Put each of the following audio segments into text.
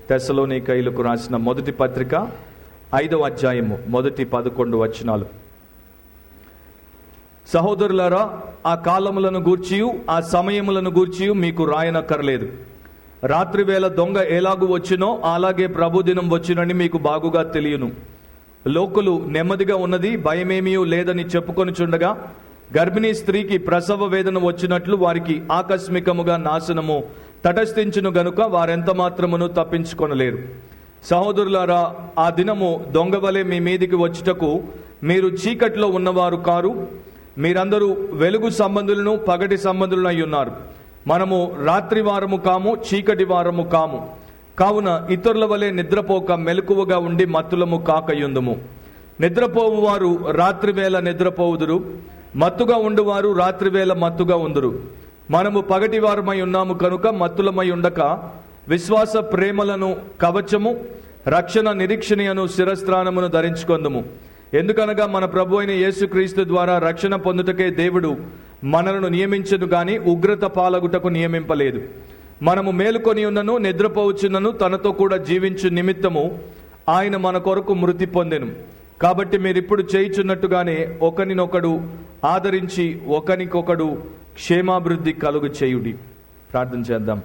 తెసలోనికైలకు రాసిన మొదటి పత్రిక ఐదవ అధ్యాయము మొదటి పదకొండు వచనాలు సహోదరులారా ఆ కాలములను గూర్చియు ఆ సమయములను గూర్చియు మీకు రాయనక్కర్లేదు రాత్రివేళ దొంగ ఎలాగు వచ్చినో అలాగే ప్రభుదినం వచ్చినని మీకు బాగుగా తెలియను లోకులు నెమ్మదిగా ఉన్నది భయమేమీ లేదని చెప్పుకొనుచుండగా గర్భిణీ స్త్రీకి ప్రసవ వేదన వచ్చినట్లు వారికి ఆకస్మికముగా నాశనము తటస్థించును గనుక వారెంత మాత్రమును తప్పించుకొనలేరు సహోదరులారా ఆ దినము దొంగవలే మీ మీదికి వచ్చుటకు మీరు చీకట్లో ఉన్నవారు కారు మీరందరూ వెలుగు సంబంధులను పగటి సంబంధులను అయి ఉన్నారు మనము రాత్రి వారము కాము చీకటి వారము కాము కావున ఇతరుల వలె నిద్రపోక మెలకువగా ఉండి మత్తులము కాకయుందుము నిద్రపోవు వారు రాత్రివేళ నిద్రపోవుదురు మత్తుగా ఉండువారు రాత్రివేళ మత్తుగా ఉందురు మనము పగటి వారమై ఉన్నాము కనుక మత్తులమై ఉండక విశ్వాస ప్రేమలను కవచము రక్షణ నిరీక్షణయను శిరస్త్రానమును ధరించుకొందుము ఎందుకనగా మన ప్రభు అయిన యేసుక్రీస్తు ద్వారా రక్షణ పొందుటకే దేవుడు మనలను నియమించదు గాని ఉగ్రత పాలగుటకు నియమింపలేదు మనము మేలుకొని ఉన్నను నిద్రపోవచ్చున్నను తనతో కూడా జీవించు నిమిత్తము ఆయన మన కొరకు మృతి పొందెను కాబట్టి మీరిప్పుడు చేయుచున్నట్టుగానే ఒకరినొకడు ఆదరించి ఒకరికొకడు క్షేమాభివృద్ధి కలుగు చేయుడి ప్రార్థన చేద్దాం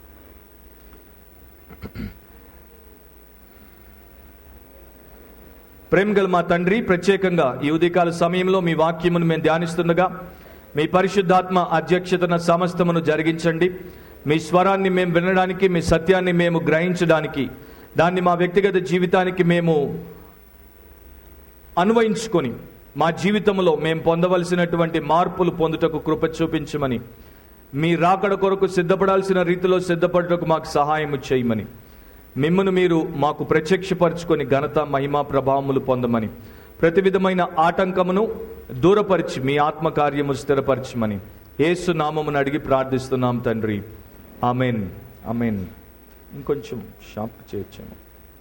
ప్రేమగల మా తండ్రి ప్రత్యేకంగా ఈ ఉదయకాల సమయంలో మీ వాక్యమును మేము ధ్యానిస్తుండగా మీ పరిశుద్ధాత్మ అధ్యక్షతన సమస్తమును జరిగించండి మీ స్వరాన్ని మేము వినడానికి మీ సత్యాన్ని మేము గ్రహించడానికి దాన్ని మా వ్యక్తిగత జీవితానికి మేము అన్వయించుకొని మా జీవితంలో మేము పొందవలసినటువంటి మార్పులు పొందుటకు కృప చూపించమని మీ రాకడ కొరకు సిద్ధపడాల్సిన రీతిలో సిద్ధపడుటకు మాకు సహాయం చేయమని మిమ్మను మీరు మాకు ప్రత్యక్షపరచుకొని ఘనత మహిమా ప్రభావములు పొందమని ప్రతి విధమైన ఆటంకమును దూరపరిచి మీ ఆత్మకార్యము స్థిరపరచమని యేసు నామమును అడిగి ప్రార్థిస్తున్నాం తండ్రి ఆమెన్ ఆమెన్ ఇంకొంచెం షాప్ చేయొచ్చాము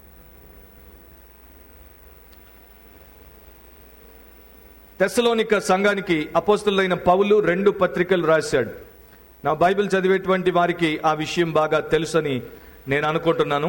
తెస్సలోనిక సంఘానికి అపోస్తులైన పౌలు రెండు పత్రికలు రాశాడు నా బైబిల్ చదివేటువంటి వారికి ఆ విషయం బాగా తెలుసని నేను అనుకుంటున్నాను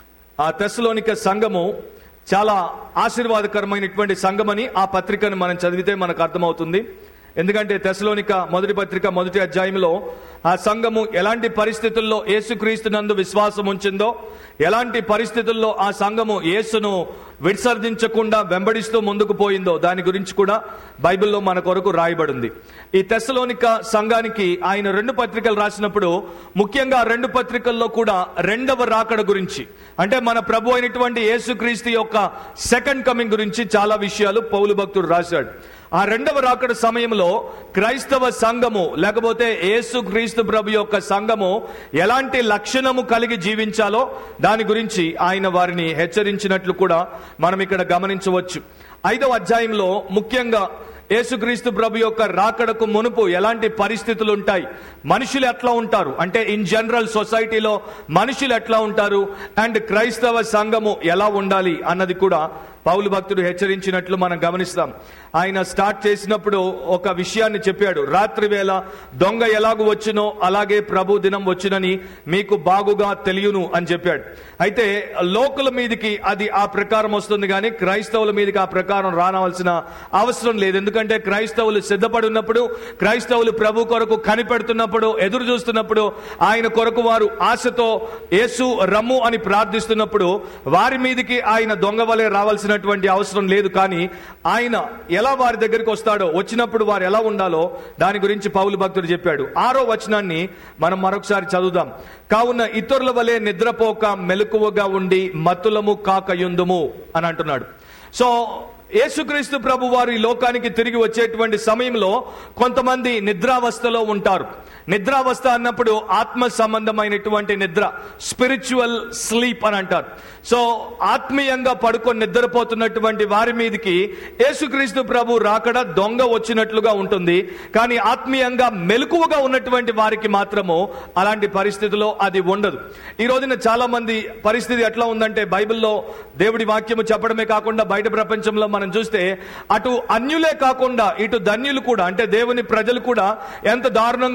ఆ తెస్సలోనిక సంఘము చాలా ఆశీర్వాదకరమైనటువంటి సంఘమని ఆ పత్రికను మనం చదివితే మనకు అర్థమవుతుంది ఎందుకంటే తెసలోనిక మొదటి పత్రిక మొదటి అధ్యాయంలో ఆ సంఘము ఎలాంటి పరిస్థితుల్లో యేసుక్రీస్తు నందు విశ్వాసం ఉంచిందో ఎలాంటి పరిస్థితుల్లో ఆ సంఘము యేసును విసర్జించకుండా వెంబడిస్తూ ముందుకు పోయిందో దాని గురించి కూడా బైబిల్లో మన కొరకు రాయబడింది ఈ తెసలోనిక సంఘానికి ఆయన రెండు పత్రికలు రాసినప్పుడు ముఖ్యంగా ఆ రెండు పత్రికల్లో కూడా రెండవ రాకడ గురించి అంటే మన ప్రభు అయినటువంటి యేసుక్రీస్తు యొక్క సెకండ్ కమింగ్ గురించి చాలా విషయాలు పౌలు భక్తుడు రాశాడు ఆ రెండవ రాకడ సమయంలో క్రైస్తవ సంఘము లేకపోతే యేసు క్రీస్తు ప్రభు యొక్క సంఘము ఎలాంటి లక్షణము కలిగి జీవించాలో దాని గురించి ఆయన వారిని హెచ్చరించినట్లు కూడా మనం ఇక్కడ గమనించవచ్చు ఐదవ అధ్యాయంలో ముఖ్యంగా యేసుక్రీస్తు ప్రభు యొక్క రాకడకు మునుపు ఎలాంటి పరిస్థితులు ఉంటాయి మనుషులు ఎట్లా ఉంటారు అంటే ఇన్ జనరల్ సొసైటీలో మనుషులు ఎట్లా ఉంటారు అండ్ క్రైస్తవ సంఘము ఎలా ఉండాలి అన్నది కూడా పౌలు భక్తుడు హెచ్చరించినట్లు మనం గమనిస్తాం ఆయన స్టార్ట్ చేసినప్పుడు ఒక విషయాన్ని చెప్పాడు రాత్రి వేళ దొంగ ఎలాగు వచ్చునో అలాగే ప్రభు దినం వచ్చునని మీకు బాగుగా తెలియను అని చెప్పాడు అయితే లోకుల మీదకి అది ఆ ప్రకారం వస్తుంది కానీ క్రైస్తవుల మీదకి ఆ ప్రకారం రానవలసిన అవసరం లేదు ఎందుకంటే క్రైస్తవులు సిద్ధపడి ఉన్నప్పుడు క్రైస్తవులు ప్రభు కొరకు కనిపెడుతున్నప్పుడు ఎదురు చూస్తున్నప్పుడు ఆయన కొరకు వారు ఆశతో యేసు రమ్ము అని ప్రార్థిస్తున్నప్పుడు వారి మీదకి ఆయన దొంగ వలె రావాల్సినటువంటి అవసరం లేదు కానీ ఆయన ఎలా వారి దగ్గరికి వస్తాడో వచ్చినప్పుడు వారు ఎలా ఉండాలో దాని గురించి పౌలు భక్తుడు చెప్పాడు ఆరో వచనాన్ని మనం మరొకసారి చదువుదాం కావున ఇతరుల వలె నిద్రపోక మెలకువగా ఉండి మత్తులము కాకయుందుము అని అంటున్నాడు సో యేసుక్రీస్తు ప్రభు వారు ఈ లోకానికి తిరిగి వచ్చేటువంటి సమయంలో కొంతమంది నిద్రావస్థలో ఉంటారు నిద్రావస్థ అన్నప్పుడు ఆత్మ సంబంధమైనటువంటి నిద్ర స్పిరిచువల్ స్లీప్ అని అంటారు సో ఆత్మీయంగా పడుకొని నిద్రపోతున్నటువంటి వారి మీదకి యేసుక్రీస్తు ప్రభు రాకడ దొంగ వచ్చినట్లుగా ఉంటుంది కానీ ఆత్మీయంగా మెలకువగా ఉన్నటువంటి వారికి మాత్రము అలాంటి పరిస్థితిలో అది ఉండదు ఈ రోజున చాలా మంది పరిస్థితి ఎట్లా ఉందంటే బైబిల్లో దేవుడి వాక్యము చెప్పడమే కాకుండా బయట ప్రపంచంలో మనం చూస్తే అటు అన్యులే కాకుండా ఇటు ధన్యులు కూడా అంటే దేవుని ప్రజలు కూడా ఎంత దారుణంగా తయారై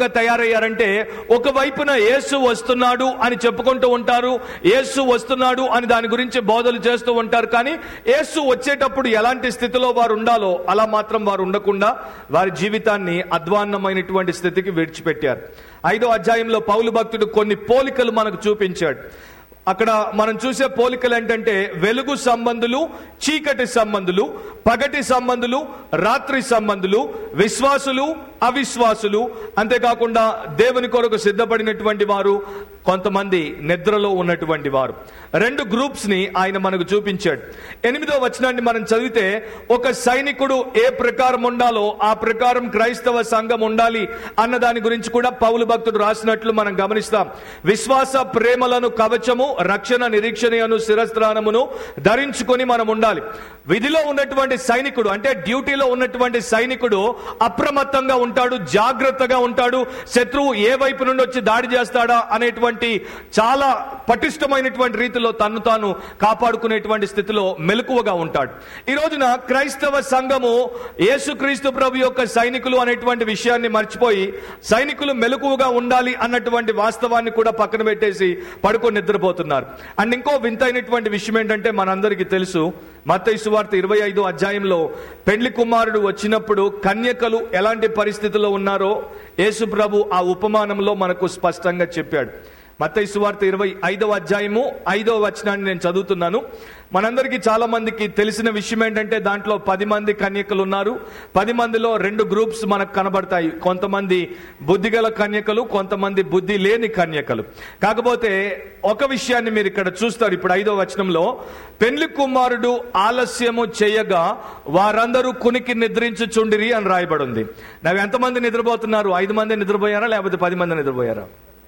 తయారయ్యారంటే ఒకవైపున యేసు వస్తున్నాడు అని చెప్పుకుంటూ ఉంటారు యేసు వస్తున్నాడు అని దాని గురించి బోధలు చేస్తూ ఉంటారు కానీ యేసు వచ్చేటప్పుడు ఎలాంటి స్థితిలో వారు ఉండాలో అలా మాత్రం వారు ఉండకుండా వారి జీవితాన్ని అధ్వాన్నమైనటువంటి స్థితికి విడిచిపెట్టారు ఐదో అధ్యాయంలో పౌలు భక్తుడు కొన్ని పోలికలు మనకు చూపించాడు అక్కడ మనం చూసే పోలికలు ఏంటంటే వెలుగు సంబంధులు చీకటి సంబంధులు పగటి సంబంధులు రాత్రి సంబంధులు విశ్వాసులు అవిశ్వాసులు అంతేకాకుండా దేవుని కొరకు సిద్ధపడినటువంటి వారు కొంతమంది నిద్రలో ఉన్నటువంటి వారు రెండు గ్రూప్స్ ని ఆయన మనకు చూపించాడు ఎనిమిదో వచనాన్ని మనం చదివితే ఒక సైనికుడు ఏ ప్రకారం ఉండాలో ఆ ప్రకారం క్రైస్తవ సంఘం ఉండాలి అన్న దాని గురించి కూడా పౌలు భక్తుడు రాసినట్లు మనం గమనిస్తాం విశ్వాస ప్రేమలను కవచము రక్షణ నిరీక్షణను శిరస్త్రానమును ధరించుకొని మనం ఉండాలి విధిలో ఉన్నటువంటి సైనికుడు అంటే డ్యూటీలో ఉన్నటువంటి సైనికుడు అప్రమత్తంగా ఉంటాడు జాగ్రత్తగా ఉంటాడు శత్రువు ఏ వైపు నుండి వచ్చి దాడి చేస్తాడా అనేటువంటి చాలా పటిష్టమైనటువంటి రీతిలో తన్ను తాను కాపాడుకునేటువంటి స్థితిలో మెలకువగా ఉంటాడు ఈ రోజున క్రైస్తవ సంఘము యేసుక్రీస్తు ప్రభు యొక్క సైనికులు అనేటువంటి విషయాన్ని మర్చిపోయి సైనికులు మెలకువగా ఉండాలి అన్నటువంటి వాస్తవాన్ని కూడా పక్కన పెట్టేసి పడుకొని నిద్రపోతున్నారు అండ్ ఇంకో వింతైనటువంటి విషయం ఏంటంటే మనందరికీ తెలుసు మత్తయి సువార్త ఇరవై ఐదు అధ్యాయంలో పెండ్లి కుమారుడు వచ్చినప్పుడు కన్యకలు ఎలాంటి పరిస్థితిలో ఉన్నారో యేసు ప్రభు ఆ ఉపమానంలో మనకు స్పష్టంగా చెప్పాడు మత్తయి సువార్త ఇరవై ఐదవ అధ్యాయము ఐదవ వచనాన్ని నేను చదువుతున్నాను మనందరికీ చాలా మందికి తెలిసిన విషయం ఏంటంటే దాంట్లో పది మంది కన్యకలు ఉన్నారు పది మందిలో రెండు గ్రూప్స్ మనకు కనబడతాయి కొంతమంది బుద్ధిగల కన్యకలు కొంతమంది బుద్ధి లేని కన్యకలు కాకపోతే ఒక విషయాన్ని మీరు ఇక్కడ చూస్తారు ఇప్పుడు ఐదో వచనంలో పెళ్లి కుమారుడు ఆలస్యము చేయగా వారందరూ కునికి నిద్రించుచుండిరి అని రాయబడి ఉంది నాకు ఎంతమంది నిద్రపోతున్నారు ఐదు మంది నిద్రపోయారా లేకపోతే పది మంది నిద్రపోయారా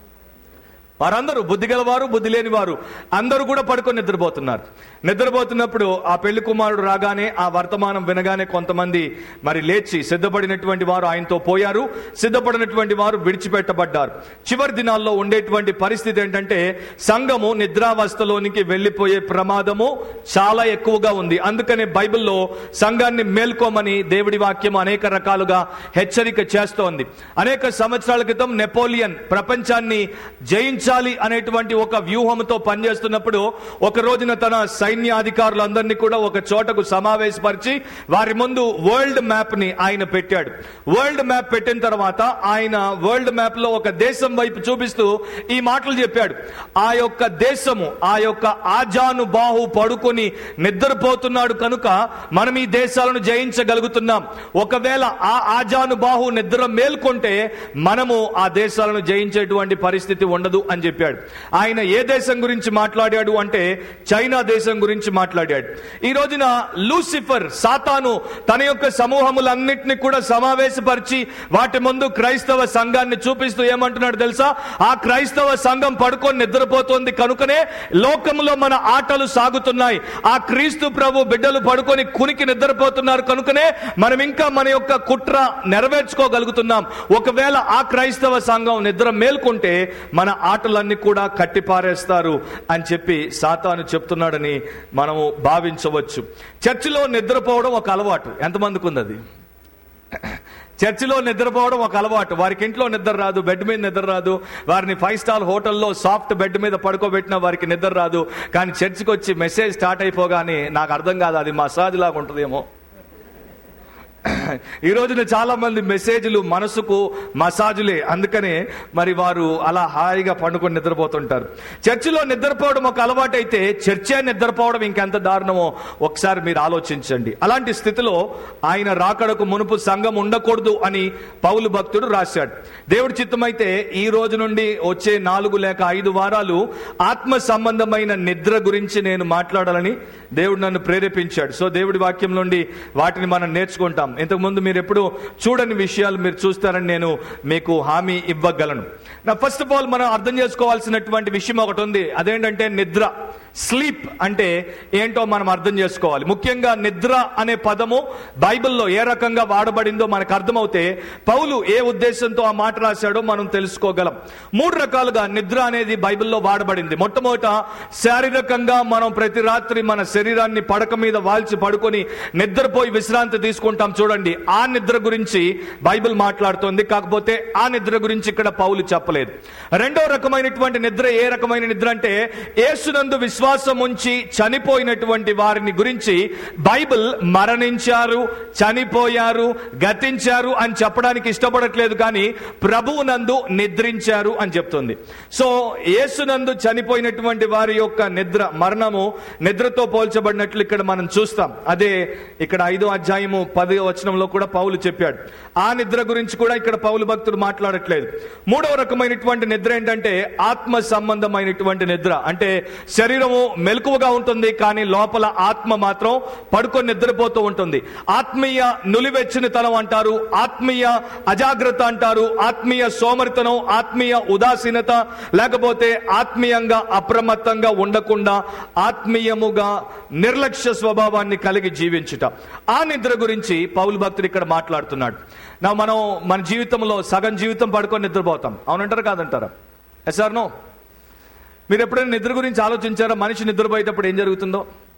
వారందరూ బుద్ధి గలవారు బుద్ధి లేని వారు అందరూ కూడా పడుకొని నిద్రపోతున్నారు నిద్రపోతున్నప్పుడు ఆ పెళ్లి కుమారుడు రాగానే ఆ వర్తమానం వినగానే కొంతమంది మరి లేచి సిద్ధపడినటువంటి వారు ఆయనతో పోయారు సిద్ధపడినటువంటి వారు విడిచిపెట్టబడ్డారు చివరి దినాల్లో ఉండేటువంటి పరిస్థితి ఏంటంటే సంఘము నిద్రావస్థలోనికి వెళ్ళిపోయే ప్రమాదము చాలా ఎక్కువగా ఉంది అందుకనే బైబిల్లో సంఘాన్ని మేల్కోమని దేవుడి వాక్యం అనేక రకాలుగా హెచ్చరిక చేస్తోంది అనేక సంవత్సరాల క్రితం నెపోలియన్ ప్రపంచాన్ని జయించాలి అనేటువంటి ఒక వ్యూహంతో పనిచేస్తున్నప్పుడు ఒక రోజున తన సైన్యాధికారులందరినీ కూడా ఒక చోటకు సమావేశపరిచి వారి ముందు వరల్డ్ మ్యాప్ ని ఆయన పెట్టాడు వరల్డ్ మ్యాప్ పెట్టిన తర్వాత ఆయన వరల్డ్ మ్యాప్ లో ఒక దేశం వైపు చూపిస్తూ ఈ మాటలు చెప్పాడు ఆ యొక్క దేశము ఆ యొక్క ఆజాను బాహు పడుకొని నిద్రపోతున్నాడు కనుక మనం ఈ దేశాలను జయించగలుగుతున్నాం ఒకవేళ ఆ ఆజాను బాహు నిద్ర మేల్కొంటే మనము ఆ దేశాలను జయించేటువంటి పరిస్థితి ఉండదు అని చెప్పాడు ఆయన ఏ దేశం గురించి మాట్లాడాడు అంటే చైనా దేశం గురించి మాట్లాడాడు ఈ రోజున లూసిఫర్ సాతాను తన యొక్క సమూహములన్నింటినీ కూడా సమావేశపరిచి వాటి ముందు క్రైస్తవ సంఘాన్ని చూపిస్తూ ఏమంటున్నాడు తెలుసా ఆ క్రైస్తవ సంఘం పడుకొని నిద్రపోతోంది కనుకనే లోకంలో మన ఆటలు సాగుతున్నాయి ఆ క్రీస్తు ప్రభు బిడ్డలు పడుకొని కునికి నిద్రపోతున్నారు కనుకనే మనం ఇంకా మన యొక్క కుట్ర నెరవేర్చుకోగలుగుతున్నాం ఒకవేళ ఆ క్రైస్తవ సంఘం నిద్ర మేల్కొంటే మన ఆటలన్నీ కూడా కట్టిపారేస్తారు అని చెప్పి సాతాను చెప్తున్నాడని మనము భావించవచ్చు చర్చిలో నిద్రపోవడం ఒక అలవాటు ఎంతమందికి ఉంది అది చర్చిలో నిద్రపోవడం ఒక అలవాటు వారికి ఇంట్లో నిద్ర రాదు బెడ్ మీద నిద్ర రాదు వారిని ఫైవ్ స్టార్ హోటల్లో సాఫ్ట్ బెడ్ మీద పడుకోబెట్టినా వారికి నిద్ర రాదు కానీ చర్చికి వచ్చి మెసేజ్ స్టార్ట్ అయిపోగానే నాకు అర్థం కాదు అది మసాజ్ లాగా ఉంటుందేమో ఈ రోజున చాలా మంది మెసేజ్లు మనసుకు మసాజులే అందుకనే మరి వారు అలా హాయిగా పండుకొని నిద్రపోతుంటారు చర్చిలో నిద్రపోవడం ఒక అలవాటు అయితే చర్చే నిద్రపోవడం ఇంకెంత దారుణమో ఒకసారి మీరు ఆలోచించండి అలాంటి స్థితిలో ఆయన రాకడకు మునుపు సంఘం ఉండకూడదు అని పౌలు భక్తుడు రాశాడు దేవుడి చిత్తమైతే ఈ రోజు నుండి వచ్చే నాలుగు లేక ఐదు వారాలు ఆత్మ సంబంధమైన నిద్ర గురించి నేను మాట్లాడాలని దేవుడు నన్ను ప్రేరేపించాడు సో దేవుడి వాక్యం నుండి వాటిని మనం నేర్చుకుంటాం ఇంతకుముందు మీరు ఎప్పుడు చూడని విషయాలు మీరు చూస్తారని నేను మీకు హామీ ఇవ్వగలను నా ఫస్ట్ ఆఫ్ ఆల్ మనం అర్థం చేసుకోవాల్సినటువంటి విషయం ఒకటి ఉంది అదేంటంటే నిద్ర స్లీప్ అంటే ఏంటో మనం అర్థం చేసుకోవాలి ముఖ్యంగా నిద్ర అనే పదము బైబిల్లో ఏ రకంగా వాడబడిందో మనకు అర్థమవుతే పౌలు ఏ ఉద్దేశంతో ఆ మాట రాశాడో మనం తెలుసుకోగలం మూడు రకాలుగా నిద్ర అనేది బైబిల్లో వాడబడింది మొట్టమొదట శారీరకంగా మనం ప్రతి రాత్రి మన శరీరాన్ని పడక మీద వాల్చి పడుకొని నిద్రపోయి విశ్రాంతి తీసుకుంటాం చూడండి ఆ నిద్ర గురించి బైబిల్ మాట్లాడుతోంది కాకపోతే ఆ నిద్ర గురించి ఇక్కడ పౌలు చెప్పలేదు రెండో రకమైనటువంటి నిద్ర ఏ రకమైన నిద్ర అంటే యేసునందు విశ్వాసం ఉంచి చనిపోయినటువంటి వారిని గురించి బైబిల్ మరణించారు చనిపోయారు గతించారు అని చెప్పడానికి ఇష్టపడట్లేదు కానీ ప్రభువునందు నిద్రించారు అని చెప్తుంది సో యేసునందు చనిపోయినటువంటి వారి యొక్క నిద్ర మరణము నిద్రతో పోల్చబడినట్లు ఇక్కడ మనం చూస్తాం అదే ఇక్కడ ఐదో అధ్యాయము పదో వచనంలో కూడా పౌలు చెప్పాడు ఆ నిద్ర గురించి కూడా ఇక్కడ పౌలు భక్తుడు మాట్లాడట్లేదు మూడవ రకమైనటువంటి నిద్ర ఏంటంటే ఆత్మ సంబంధమైనటువంటి నిద్ర అంటే శరీరము మెలకువగా ఉంటుంది కానీ లోపల ఆత్మ మాత్రం పడుకొని నిద్రపోతూ ఉంటుంది ఆత్మీయ నులివెచ్చనితనం అంటారు ఆత్మీయ అజాగ్రత్త అంటారు ఆత్మీయ సోమరితనం ఆత్మీయ ఉదాసీనత లేకపోతే ఆత్మీయంగా అప్రమత్తంగా ఉండకుండా ఆత్మీయముగా నిర్లక్ష్య స్వభావాన్ని కలిగి జీవించుట ఆ నిద్ర గురించి పౌలు భక్తుడు ఇక్కడ మాట్లాడుతున్నాడు నా మనం మన జీవితంలో సగం జీవితం పడుకొని నిద్రపోతాం అవునంటారా కాదంటారా ఎస్ ఆర్ నో మీరు ఎప్పుడైనా నిద్ర గురించి ఆలోచించారా మనిషి నిద్రపోయేటప్పుడు ఏం జరుగుతుందో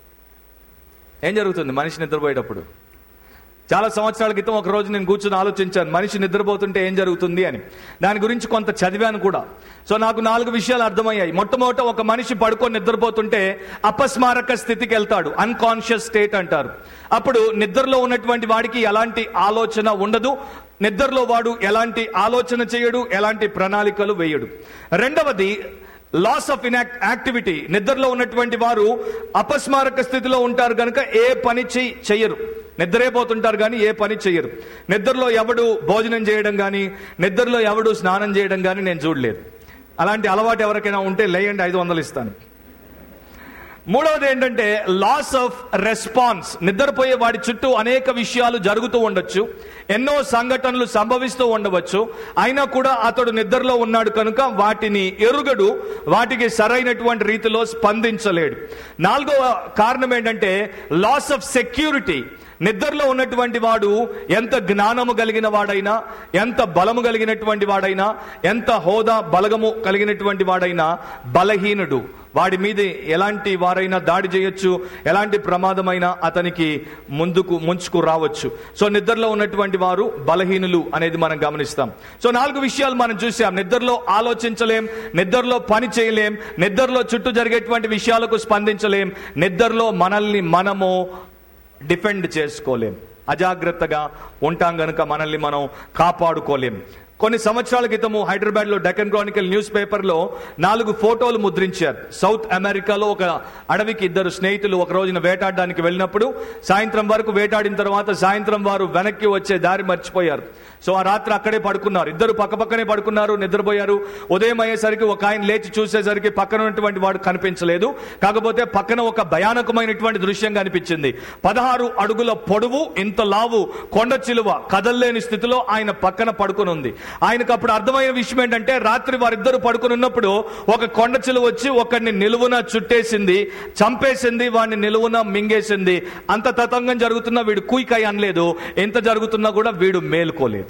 ఏం జరుగుతుంది మనిషి నిద్రపోయేటప్పుడు చాలా సంవత్సరాల క్రితం ఒక రోజు నేను కూర్చొని ఆలోచించాను మనిషి నిద్రపోతుంటే ఏం జరుగుతుంది అని దాని గురించి కొంత చదివాను కూడా సో నాకు నాలుగు విషయాలు అర్థమయ్యాయి మొట్టమొదట ఒక మనిషి పడుకొని నిద్రపోతుంటే అపస్మారక స్థితికి వెళ్తాడు అన్కాన్షియస్ స్టేట్ అంటారు అప్పుడు నిద్రలో ఉన్నటువంటి వాడికి ఎలాంటి ఆలోచన ఉండదు నిద్రలో వాడు ఎలాంటి ఆలోచన చేయడు ఎలాంటి ప్రణాళికలు వేయడు రెండవది లాస్ ఆఫ్ ఇన్ యాక్టివిటీ నిద్రలో ఉన్నటువంటి వారు అపస్మారక స్థితిలో ఉంటారు కనుక ఏ పని చెయ్యి చెయ్యరు నిద్రే పోతుంటారు కానీ ఏ పని చెయ్యరు నిద్రలో ఎవడు భోజనం చేయడం కానీ నిద్రలో ఎవడు స్నానం చేయడం కానీ నేను చూడలేదు అలాంటి అలవాటు ఎవరికైనా ఉంటే లేయండి ఐదు వందలు ఇస్తాను మూడవది ఏంటంటే లాస్ ఆఫ్ రెస్పాన్స్ నిద్రపోయే వాడి చుట్టూ అనేక విషయాలు జరుగుతూ ఉండొచ్చు ఎన్నో సంఘటనలు సంభవిస్తూ ఉండవచ్చు అయినా కూడా అతడు నిద్రలో ఉన్నాడు కనుక వాటిని ఎరుగడు వాటికి సరైనటువంటి రీతిలో స్పందించలేడు నాలుగవ కారణం ఏంటంటే లాస్ ఆఫ్ సెక్యూరిటీ నిద్రలో ఉన్నటువంటి వాడు ఎంత జ్ఞానము కలిగిన వాడైనా ఎంత బలము కలిగినటువంటి వాడైనా ఎంత హోదా బలగము కలిగినటువంటి వాడైనా బలహీనుడు వాడి మీద ఎలాంటి వారైనా దాడి చేయొచ్చు ఎలాంటి ప్రమాదమైనా అతనికి ముందుకు ముంచుకు రావచ్చు సో నిద్రలో ఉన్నటువంటి వారు బలహీనులు అనేది మనం గమనిస్తాం సో నాలుగు విషయాలు మనం చూసాం నిద్రలో ఆలోచించలేం నిద్రలో పని చేయలేం నిద్రలో చుట్టూ జరిగేటువంటి విషయాలకు స్పందించలేం నిద్రలో మనల్ని మనము డిఫెండ్ చేసుకోలేం అజాగ్రత్తగా ఉంటాం గనుక మనల్ని మనం కాపాడుకోలేం కొన్ని సంవత్సరాల క్రితము హైదరాబాద్ లో డెక్కన్ క్రానికల్ న్యూస్ పేపర్ లో నాలుగు ఫోటోలు ముద్రించారు సౌత్ అమెరికాలో ఒక అడవికి ఇద్దరు స్నేహితులు ఒక రోజున వేటాడడానికి వెళ్ళినప్పుడు సాయంత్రం వరకు వేటాడిన తర్వాత సాయంత్రం వారు వెనక్కి వచ్చే దారి మర్చిపోయారు సో ఆ రాత్రి అక్కడే పడుకున్నారు ఇద్దరు పక్కపక్కనే పడుకున్నారు నిద్రపోయారు ఉదయం అయ్యేసరికి ఒక ఆయన లేచి చూసేసరికి పక్కన ఉన్నటువంటి వాడు కనిపించలేదు కాకపోతే పక్కన ఒక భయానకమైనటువంటి దృశ్యం కనిపించింది పదహారు అడుగుల పొడవు ఇంత లావు కొండ చిలువ కదల్లేని స్థితిలో ఆయన పక్కన పడుకుని ఉంది ఆయనకు అప్పుడు అర్థమైన విషయం ఏంటంటే రాత్రి వారిద్దరు పడుకుని ఉన్నప్పుడు ఒక కొండ చిలువ వచ్చి ఒకరిని నిలువున చుట్టేసింది చంపేసింది వాడిని నిలువున మింగేసింది అంత తతంగం జరుగుతున్నా వీడు కూయికాయ అనలేదు ఎంత జరుగుతున్నా కూడా వీడు మేలుకోలేదు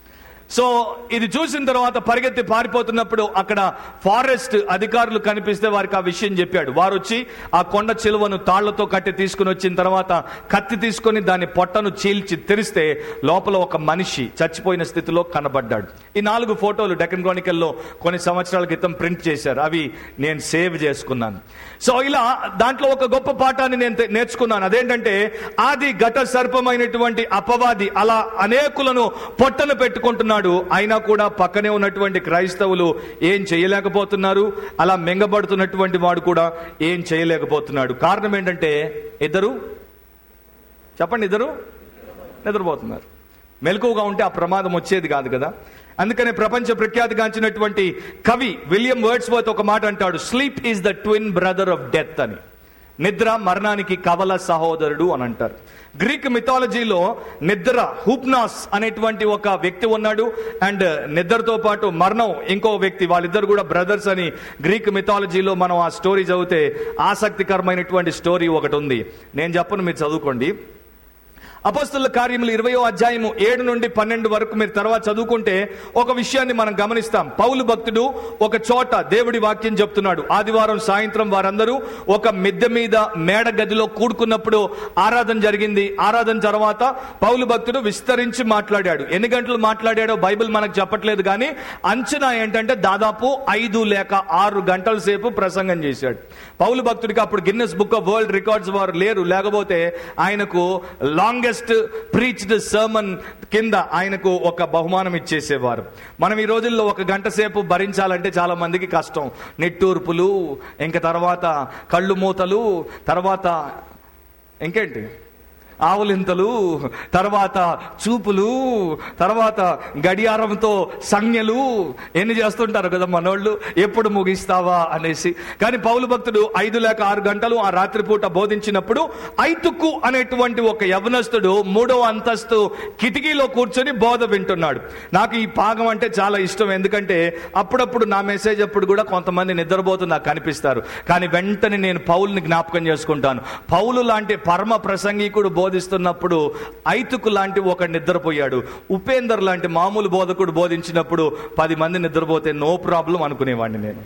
సో ఇది చూసిన తర్వాత పరిగెత్తి పారిపోతున్నప్పుడు అక్కడ ఫారెస్ట్ అధికారులు కనిపిస్తే వారికి ఆ విషయం చెప్పాడు వారు వచ్చి ఆ కొండ చిలువను తాళ్లతో కట్టి తీసుకుని వచ్చిన తర్వాత కత్తి తీసుకొని దాని పొట్టను చీల్చి తెరిస్తే లోపల ఒక మనిషి చచ్చిపోయిన స్థితిలో కనబడ్డాడు ఈ నాలుగు ఫోటోలు డెక్కన్ క్రానికల్లో కొన్ని సంవత్సరాల క్రితం ప్రింట్ చేశారు అవి నేను సేవ్ చేసుకున్నాను సో ఇలా దాంట్లో ఒక గొప్ప పాఠాన్ని నేను తె- నేర్చుకున్నాను అదేంటంటే ఆది ఘట సర్పమైనటువంటి అపవాది అలా అనేకులను పొట్టను పెట్టుకుంటున్నాడు అయినా కూడా పక్కనే ఉన్నటువంటి క్రైస్తవులు ఏం చేయలేకపోతున్నారు అలా మింగబడుతున్నటువంటి వాడు కూడా ఏం చేయలేకపోతున్నాడు కారణం ఏంటంటే ఇద్దరు చెప్పండి ఇద్దరు నిద్రపోతున్నారు మెలకువగా ఉంటే ఆ ప్రమాదం వచ్చేది కాదు కదా అందుకనే ప్రపంచ ప్రఖ్యాతిగాంచినటువంటి కవి విలియం వర్డ్స్ వర్త్ ఒక మాట అంటాడు sleep is the twin brother of death అని నిద్ర మరణానికి కవల సహోదరుడు అని అంటారు గ్రీక్ మిథాలజీలో నిద్ర హూప్నాస్ అనేటువంటి ఒక వ్యక్తి ఉన్నాడు అండ్ నిద్రతో పాటు మరణం ఇంకో వ్యక్తి వాళ్ళిద్దరు కూడా బ్రదర్స్ అని గ్రీక్ మిథాలజీలో మనం ఆ స్టోరీ చదివితే ఆసక్తికరమైనటువంటి స్టోరీ ఒకటి ఉంది నేను చెప్పను మీరు చదువుకోండి అపస్తుల కార్యములు ఇరవయో అధ్యాయము ఏడు నుండి పన్నెండు వరకు మీరు తర్వాత చదువుకుంటే ఒక విషయాన్ని మనం గమనిస్తాం పౌలు భక్తుడు ఒక చోట దేవుడి వాక్యం చెప్తున్నాడు ఆదివారం సాయంత్రం వారందరూ ఒక మిద్దె మీద మేడ గదిలో కూడుకున్నప్పుడు ఆరాధన జరిగింది ఆరాధన తర్వాత పౌలు భక్తుడు విస్తరించి మాట్లాడాడు ఎన్ని గంటలు మాట్లాడాడో బైబిల్ మనకు చెప్పట్లేదు కానీ అంచనా ఏంటంటే దాదాపు ఐదు లేక ఆరు గంటల సేపు ప్రసంగం చేశాడు పౌలు భక్తుడికి అప్పుడు Guinness book of world records వారు లేరు లేకపోతే ఆయనకు లాంగెస్ట్ ప్రీచ్డ్ సర్మన్ కింద ఆయనకు ఒక బహుమానం ఇచ్చేసేవారు మనం ఈ రోజుల్లో ఒక గంట సేపు భరించాలంటే చాలా మందికి కష్టం నిట్టూర్పులు ఇంకా తర్వాత కళ్ళు మూతలు తర్వాత ఇంకేంటి ఆవులింతలు తర్వాత చూపులు తర్వాత గడియారంతో సంజ్ఞలు ఎన్ని చేస్తుంటారు కదా మనోళ్ళు ఎప్పుడు ముగిస్తావా అనేసి కానీ పౌలు భక్తుడు ఐదు లేక ఆరు గంటలు ఆ రాత్రిపూట బోధించినప్పుడు ఐతుక్కు అనేటువంటి ఒక యవనస్తుడు మూడవ అంతస్తు కిటికీలో కూర్చొని బోధ వింటున్నాడు నాకు ఈ భాగం అంటే చాలా ఇష్టం ఎందుకంటే అప్పుడప్పుడు నా మెసేజ్ అప్పుడు కూడా కొంతమంది నిద్రపోతూ నాకు కనిపిస్తారు కానీ వెంటనే నేను పౌలుని జ్ఞాపకం చేసుకుంటాను పౌలు లాంటి పరమ ప్రసంగికుడు బోధిస్తున్నప్పుడు ఐతుకు లాంటి ఒక నిద్రపోయాడు ఉపేందర్ లాంటి మామూలు బోధకుడు బోధించినప్పుడు పది మంది నిద్రపోతే నో ప్రాబ్లం అనుకునేవాడిని నేను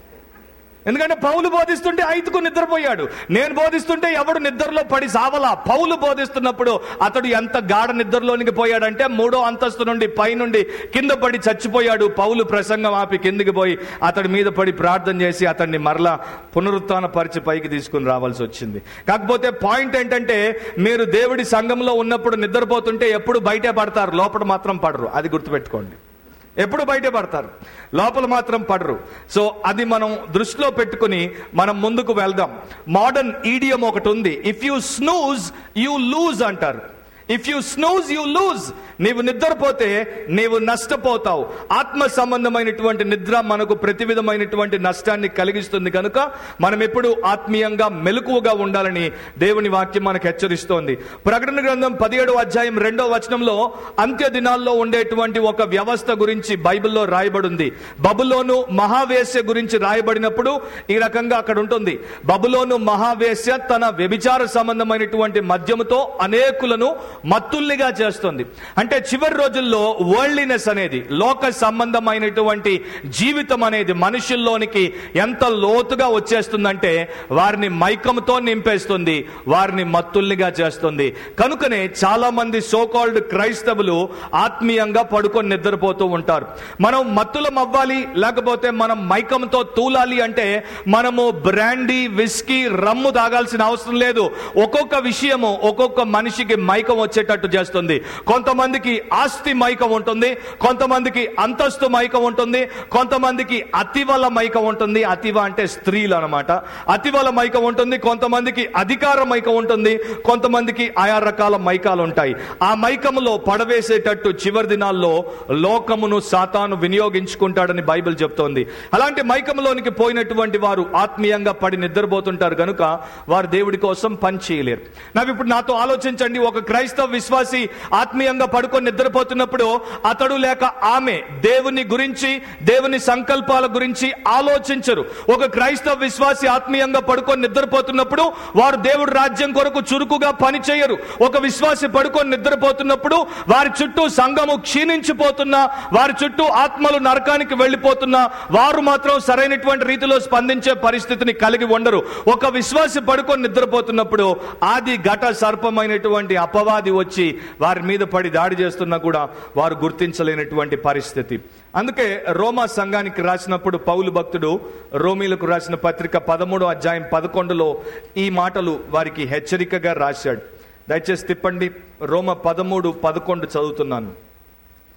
ఎందుకంటే పౌలు బోధిస్తుంటే ఐదుకు నిద్రపోయాడు నేను బోధిస్తుంటే ఎవడు నిద్రలో పడి సావలా పౌలు బోధిస్తున్నప్పుడు అతడు ఎంత గాఢ నిద్రలోనికి పోయాడంటే మూడో అంతస్తు నుండి పైనుండి కింద పడి చచ్చిపోయాడు పౌలు ప్రసంగం ఆపి కిందికి పోయి అతడి మీద పడి ప్రార్థన చేసి అతన్ని మరలా పునరుత్న పరిచి పైకి తీసుకుని రావాల్సి వచ్చింది కాకపోతే పాయింట్ ఏంటంటే మీరు దేవుడి సంఘంలో ఉన్నప్పుడు నిద్రపోతుంటే ఎప్పుడు బయటే పడతారు లోపల మాత్రం పడరు అది గుర్తుపెట్టుకోండి ఎప్పుడు బయట పడతారు లోపల మాత్రం పడరు సో అది మనం దృష్టిలో పెట్టుకుని మనం ముందుకు వెళ్దాం మోడర్న్ ఈడియం ఒకటి ఉంది if you snooze you lose అంటారు if you snooze you lose నీవు నిద్రపోతే నీవు నష్టపోతావు ఆత్మ సంబంధమైనటువంటి నిద్ర మనకు ప్రతి విధమైనటువంటి నష్టాన్ని కలిగిస్తుంది కనుక మనం ఎప్పుడు ఆత్మీయంగా మెలకువగా ఉండాలని దేవుని వాక్యం మనకు హెచ్చరిస్తోంది ప్రకటన గ్రంథం పదిహేడు అధ్యాయం రెండో వచనంలో అంత్య దినాల్లో ఉండేటువంటి ఒక వ్యవస్థ గురించి బైబిల్లో రాయబడింది బబులోను మహావేశ్య గురించి రాయబడినప్పుడు ఈ రకంగా అక్కడ ఉంటుంది బబులోను మహావేశ్య తన వ్యభిచార సంబంధమైనటువంటి మద్యముతో అనేకులను మత్తుల్నిగా చేస్తుంది అంటే చివరి రోజుల్లో వరల్డ్లీనెస్ అనేది లోక సంబంధమైనటువంటి జీవితం అనేది మనుషుల్లోనికి ఎంత లోతుగా వచ్చేస్తుందంటే వారిని మైకంతో నింపేస్తుంది వారిని మత్తుల్నిగా చేస్తుంది కనుకనే చాలా మంది సోకాల్డ్ క్రైస్తవులు ఆత్మీయంగా పడుకొని నిద్రపోతూ ఉంటారు మనం మత్తులం అవ్వాలి లేకపోతే మనం మైకంతో తూలాలి అంటే మనము బ్రాండీ విస్కీ రమ్ము తాగాల్సిన అవసరం లేదు ఒక్కొక్క విషయము ఒక్కొక్క మనిషికి మైకం వచ్చేటట్టు చేస్తుంది కొంతమందికి ఆస్తి మైకం ఉంటుంది కొంతమందికి అంతస్తు మైకం ఉంటుంది కొంతమందికి అతివల మైకం ఉంటుంది అతివ అంటే స్త్రీలు అనమాట అతివల మైకం ఉంటుంది కొంతమందికి అధికార మైకం ఉంటుంది కొంతమందికి ఆయా రకాల మైకాలు ఉంటాయి ఆ మైకములో పడవేసేటట్టు చివరి దినాల్లో లోకమును సాతాను వినియోగించుకుంటాడని బైబిల్ చెప్తోంది అలాంటి మైకంలోనికి పోయినటువంటి వారు ఆత్మీయంగా పడి నిద్రపోతుంటారు కనుక వారు దేవుడి కోసం పని చేయలేరు నాకు ఇప్పుడు నాతో ఆలోచించండి ఒక క్రైస్తవ విశ్వాసి ఆత్మీయంగా పడుకొని నిద్రపోతున్నప్పుడు అతడు లేక ఆమె దేవుని గురించి దేవుని సంకల్పాల గురించి ఆలోచించరు ఒక క్రైస్తవ విశ్వాసి ఆత్మీయంగా పడుకొని నిద్రపోతున్నప్పుడు వారు దేవుడి రాజ్యం కొరకు చురుకుగా పని చేయరు ఒక విశ్వాసి పడుకొని నిద్రపోతున్నప్పుడు వారి చుట్టూ సంఘము క్షీణించిపోతున్నా వారి చుట్టూ ఆత్మలు నరకానికి వెళ్ళిపోతున్నా వారు మాత్రం సరైనటువంటి రీతిలో స్పందించే పరిస్థితిని కలిగి ఉండరు ఒక విశ్వాసి పడుకొని నిద్రపోతున్నప్పుడు ఆది ఘట సర్పమైనటువంటి అపవాది వచ్చి వారి మీద పడి దాడి చేస్తున్నా కూడా వారు గుర్తించలేనటువంటి పరిస్థితి అందుకే రోమా సంఘానికి రాసినప్పుడు పౌలు భక్తుడు రోమీలకు రాసిన పత్రిక పదమూడో అధ్యాయం పదకొండులో ఈ మాటలు వారికి హెచ్చరికగా రాశాడు దయచేసి తిప్పండి రోమ పదమూడు పదకొండు చదువుతున్నాను